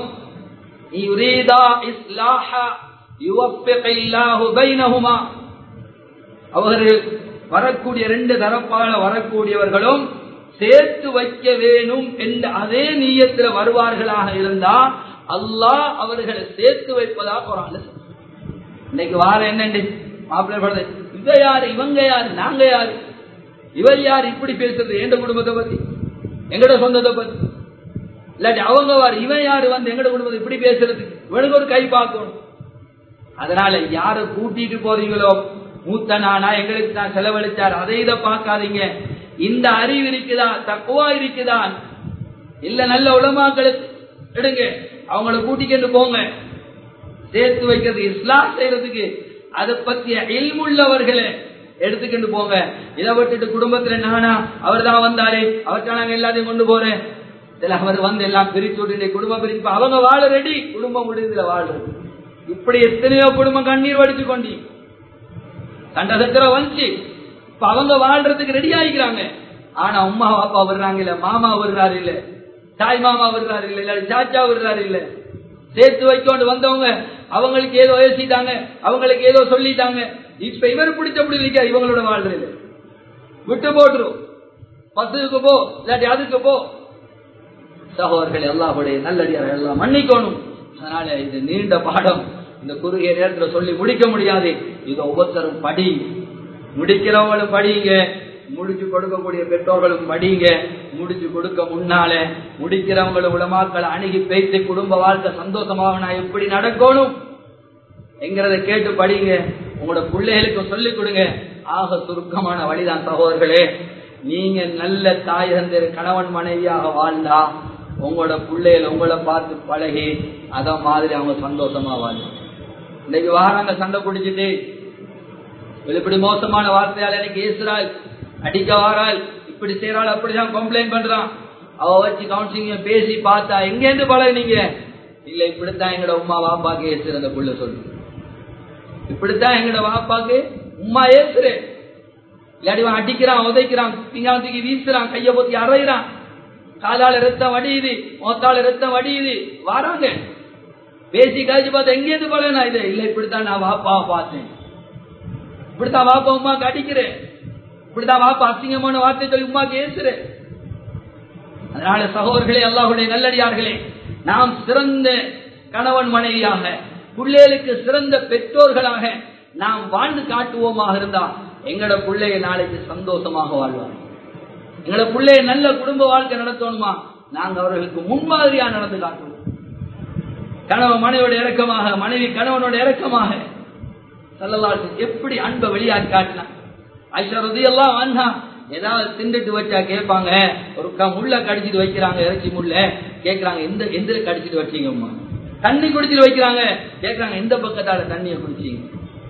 அவர்கள் வரக்கூடிய ரெண்டு தரப்பால வரக்கூடியவர்களும் சேர்த்து வைக்க வேணும் என்ற அதே நீயத்தில் வருவார்களாக இருந்தா அல்லாஹ் அவர்களை சேர்த்து வைப்பதா குரான் இன்னைக்கு வார என்னண்டு மாப்பிள்ளை படுறது இவ யாரு இவங்க யாரு நாங்க யாரு இவர் யார் இப்படி பேசுறது எந்த குடும்பத்தை பத்தி எங்கட சொந்தத்தை பத்தி இல்லாட்டி அவங்க வாரு இவன் யாரு வந்து எங்கட குடும்பத்தை இப்படி பேசுறது இவனுக்கு ஒரு கை பார்க்கணும் அதனால யார கூட்டிட்டு போறீங்களோ மூத்த நானா எங்களுக்கு தான் செலவழிச்சார் அதை இதை பார்க்காதீங்க இந்த அறிவு இருக்குதா தக்குவா இருக்குதா இல்ல நல்ல உலமாக்களுக்கு எடுங்க அவங்கள கூட்டிக்கிட்டு போங்க சேர்த்து வைக்கிறது இஸ்லாம் செய்யறதுக்கு அதை பத்திய இல்முள்ளவர்களை எடுத்துக்கிட்டு போங்க இதை விட்டுட்டு குடும்பத்துல நானா அவர் தான் வந்தாரு அவர்கிட்ட நாங்க எல்லாத்தையும் கொண்டு போறேன் இதுல அவர் வந்து எல்லாம் பிரிச்சு விட்டு குடும்பம் பிரிச்சு அவங்க வாழ ரெடி குடும்பம் முடிஞ்சதுல வாழ்றது இப்படி எத்தனையோ குடும்பம் கண்ணீர் வடிச்சு கொண்டி சண்டை சத்திரம் வந்துச்சு இப்ப அவங்க வாழ்றதுக்கு ரெடி ஆகிக்கிறாங்க ஆனா அம்மா அப்பா வர்றாங்க இல்ல மாமா வருறாரு இல்ல தாய் மாமா வருறாரு இல்ல இல்ல சாச்சா வருறாரு இல்ல சேர்த்து வைக்கொண்டு வந்தவங்க அவங்களுக்கு ஏதோ யோசிட்டாங்க அவங்களுக்கு ஏதோ சொல்லிட்டாங்க இப்ப இவர் பிடிச்ச பிடி நிக்க இவங்களோட வாழ்றது விட்டு போட்டுரும் பசுக்கு போ இல்லாட்டி அதுக்கு போ சகோதரர்கள் எல்லாருடைய நல்லடியார் எல்லாம் மன்னிக்கணும் அதனால இது நீண்ட பாடம் இந்த குறுகிய நேரத்தில் சொல்லி முடிக்க முடியாது இது ஒவ்வொருத்தரும் படி முடிக்கிறவங்களும் படிங்க முடிச்சு கொடுக்கக்கூடிய பெற்றோர்களும் படிங்க முடிச்சு கொடுக்க முன்னால முடிக்கிறவங்களும் உலமாக்களை அணுகி பேசி குடும்ப வாழ்க்கை சந்தோஷமாக நான் எப்படி நடக்கணும் என்கிறத கேட்டு படிங்க உங்களோட பிள்ளைகளுக்கு சொல்லிக் கொடுங்க ஆக சுருக்கமான வழிதான் சகோதரர்களே நீங்க நல்ல தாய் தந்தை கணவன் மனைவியாக வாழ்ந்தா உங்களோட பிள்ளைகள் உங்களை பார்த்து பழகி அத மாதிரி அவங்க சந்தோஷமா வாழும் இன்னைக்கு வாராங்க சண்டை பிடிச்சிட்டு இப்படி மோசமான வார்த்தையால் எனக்கு ஏசுறாள் அடிக்க வாராள் இப்படி செய்யறாள் அப்படிதான் கம்ப்ளைண்ட் பண்றான் அவ வச்சு கவுன்சிலிங் பேசி பார்த்தா எங்க இருந்து பழகுனீங்க இல்ல இப்படித்தான் எங்கட உமா வாப்பாக்கு ஏசுற அந்த புள்ள சொல்லு இப்படித்தான் எங்கட வாப்பாக்கு உமா ஏசுறே இல்லாடி அடிக்கிறான் உதைக்கிறான் பிங்காந்திக்கு வீசுறான் கைய பொத்தி அறையிறான் காலால ரத்தம் வடியுது மொத்தால ரத்தம் வடியுது வாராங்க பேசி காய்ச்சி பார்த்தா எங்கேருந்து பழகினா இது இல்ல இப்படித்தான் நான் வாப்பாவை பார்த்தேன் இப்படித்தான் வாப்பா உமாக்கு அடிக்கிறேன் இப்படித்தான் வாப்பா அசிங்கமான வார்த்தை சொல்லி உமாக்கு ஏசுறேன் அதனால சகோதரர்களே அல்லாஹுடைய நல்லடியார்களே நாம் சிறந்த கணவன் மனைவியாக பிள்ளைகளுக்கு சிறந்த பெற்றோர்களாக நாம் வாழ்ந்து காட்டுவோமாக இருந்தா எங்கட பிள்ளைய நாளைக்கு சந்தோஷமாக வாழ்வார் எங்கட பிள்ளைய நல்ல குடும்ப வாழ்க்கை நடத்தணுமா நாங்க அவர்களுக்கு முன்மாதிரியா நடந்து காட்டுவோம் கணவன் மனைவியோட இறக்கமாக மனைவி கணவனோட இறக்கமாக சல்லல்லாஹு எப்படி அன்பை வெளியாக்கி காட்டினா ஐஷா எல்லாம் அண்ணா ஏதாவது திண்டுட்டு வச்சா கேட்பாங்க ஒரு முள்ள கடிச்சிட்டு வைக்கிறாங்க இறைச்சி முள்ள கேக்குறாங்க எந்த எந்த கடிச்சிட்டு வச்சீங்கம்மா தண்ணி குடிச்சிட்டு வைக்கிறாங்க கேக்குறாங்க எந்த பக்கத்தால தண்ணியை குடிச்சீங்க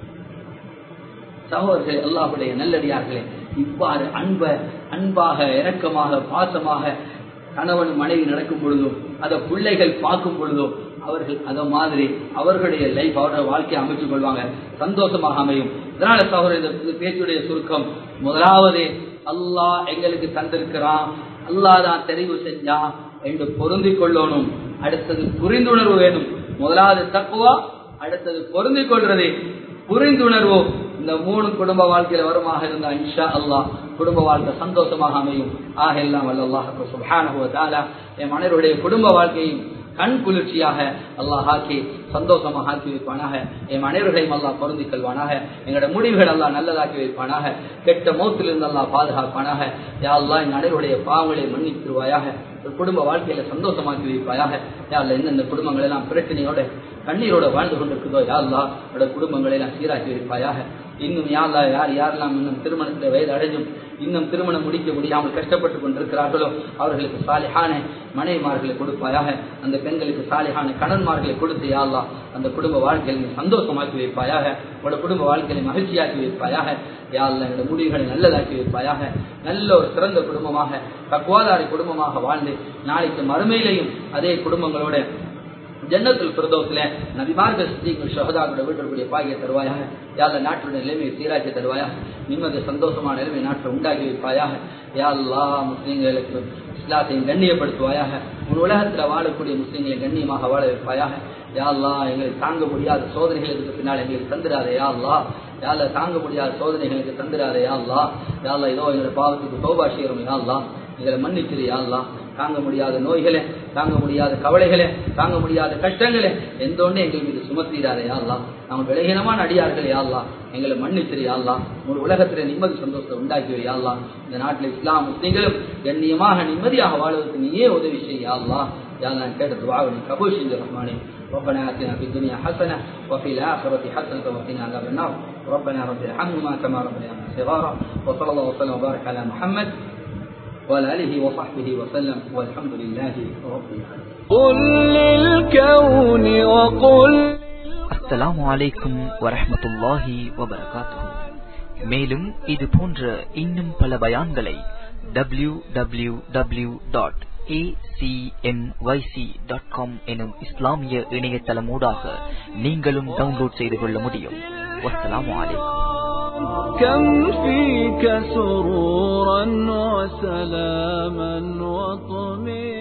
சகோதரர்களே அல்லாஹுடைய நல்லடியார்களே இவ்வாறு அன்ப அன்பாக இரக்கமாக பாசமாக கணவன் மனைவி நடக்கும் பொழுதும் அதை பிள்ளைகள் பார்க்கும் பொழுதும் அவர்கள் அத மாதிரி அவர்களுடைய லைஃப் அவருடைய வாழ்க்கையை அமைச்சுக் கொள்வாங்க சந்தோஷமாக அமையும் இதனால சகோதரர் இந்த பேச்சுடைய சுருக்கம் முதலாவது அல்லாஹ் எங்களுக்கு தந்திருக்கிறான் அல்லாஹ் தான் தெரிவு செஞ்சான் என்று பொருந்திக் கொள்ளணும் அடுத்தது புரிந்துணர்வு வேணும் முதலாவது தக்குவா அடுத்தது பொருந்திக் கொள்றது புரிந்துணர்வு இந்த மூணு குடும்ப வாழ்க்கையில வருமாக இருந்தா இன்ஷா அல்லாஹ் குடும்ப வாழ்க்கை சந்தோஷமாக அமையும் ஆக எல்லாம் வல்ல அல்லாஹ் சுப்ஹானஹு வ தஆலா என் மனிதருடைய குடும்ப வாழ்க்கையும் கண் குளிர்ச்சியாக அல்லாஹ் ஆக்கி சந்தோஷமாக ஆக்கி வைப்பானாக என் அனைவர்களையும் அல்லாஹ் பொருந்தி கொள்வானாக எங்களோட முடிவுகள் எல்லாம் நல்லதாக்கி வைப்பானாக கெட்ட மௌத்திலிருந்து அல்லாஹ் பாதுகாப்பானாக யா அல்லாஹ் என் அனைவருடைய பாவங்களை மன்னித்துருவாயாக குடும்ப வாழ்க்கையில சந்தோஷமாக்கி வைப்பாயாக யா அல்லா எந்தெந்த குடும்பங்கள் எல்லாம் பிரச்சனையோட கண்ணீரோட வாழ்ந்து கொண்டிருக்குதோ யா அல்லா அவரோட குடும்பங்களை எல்லாம் சீராக்கி வைப்பாயாக இன்னும் யாழ்லா யார் யாரெல்லாம் இன்னும் திருமணத்தில் வயது அடைஞ்சும் இன்னும் திருமணம் முடிக்க முடியாமல் கஷ்டப்பட்டு கொண்டிருக்கிறார்களோ அவர்களுக்கு சாலிஹான மனைவிமார்களை கொடுப்பாயாக அந்த பெண்களுக்கு சாலிஹான கணன்மார்களை கொடுத்து யாழ்லா அந்த குடும்ப வாழ்க்கையை நீ சந்தோஷமாக்கி வைப்பாயாக உங்களோட குடும்ப வாழ்க்கையை மகிழ்ச்சியாக்கி வைப்பாயாக யாழ்லா எங்களோட முடிவுகளை நல்லதாக்கி வைப்பாயாக நல்ல ஒரு சிறந்த குடும்பமாக தக்குவாதாரி குடும்பமாக வாழ்ந்து நாளைக்கு மறுமையிலையும் அதே குடும்பங்களோட ஜன்னத்துல் பிரதோசில நபிமார்கள் சித்திகள் ஷஹதாக்களோட வீட்டிற்குரிய பாகிய தருவாயாக யாழ்ல நாட்டுடைய நிலைமையை சீராக்கி தருவாயாக நிம்மதி சந்தோஷமான நிலைமை நாட்டை உண்டாக்கி வைப்பாயாக யாழ்லா முஸ்லீம்களுக்கு இஸ்லாத்தையும் கண்ணியப்படுத்துவாயாக உன் உலகத்தில் வாழக்கூடிய முஸ்லீம்களை கண்ணியமாக வாழ வைப்பாயாக யாழ்லா எங்களுக்கு தாங்க முடியாத சோதனைகளுக்கு பின்னால் எங்களுக்கு தந்துடாதே யாழ்லா யாழ்ல தாங்க முடியாத சோதனைகளுக்கு தந்துடாதே யாழ்லா யாழ்லா இதோ எங்களோட பாவத்துக்கு தோபா செய்கிறோம் யாழ்லா எங்களை மன்னிச்சிரு யா அல்லாஹ் தாங்க முடியாத நோய்களே தாங்க முடியாத கவலைகளே தாங்க முடியாத கஷ்டங்களே எந்த ஒண்ணு எங்கள் மீது சுமத்தீராதே யா அல்லாஹ் நாங்கள் விலகினமான அடியார்கள் யா அல்லாஹ் எங்களை மன்னிச்சிரு யா அல்லாஹ் ஒரு உலகத்துல நிம்மதி சந்தோஷத்தை உண்டாக்கி யா அல்லாஹ் இந்த நாட்டில் இஸ்லாம் முஸ்லீம்களும் கண்ணியமாக நிம்மதியாக வாழ்வதற்கு நீயே உதவி செய்ய யா அல்லாஹ் யா அல்லாஹ் கேட்ட துவாவை நீ கபூல் செஞ்ச ரஹ்மானே ربنا آتنا في الدنيا حسنة وفي الآخرة حسنة وقنا عذاب النار ربنا رب ارحمهما كما ربيانا صغارا وصلى الله وسلم وبارك على محمد وعلى آله وصحبه وسلم والحمد لله رب العالمين قل للكون وقل அஸ்ஸலாமு அலைக்கும் வரஹ்மத்துல்லாஹி வபரகாத்துஹு மேலும் இது போன்ற இன்னும் பல பயான்களை W W W dot dot com எனும் இஸ்லாமிய இணையதளமூடாக நீங்களும் டவுன்லோட் செய்து கொள்ள முடியும் வஸ்ஸலாமு அலைக்கும் كم فيك سرورا وسلاما وطمئنا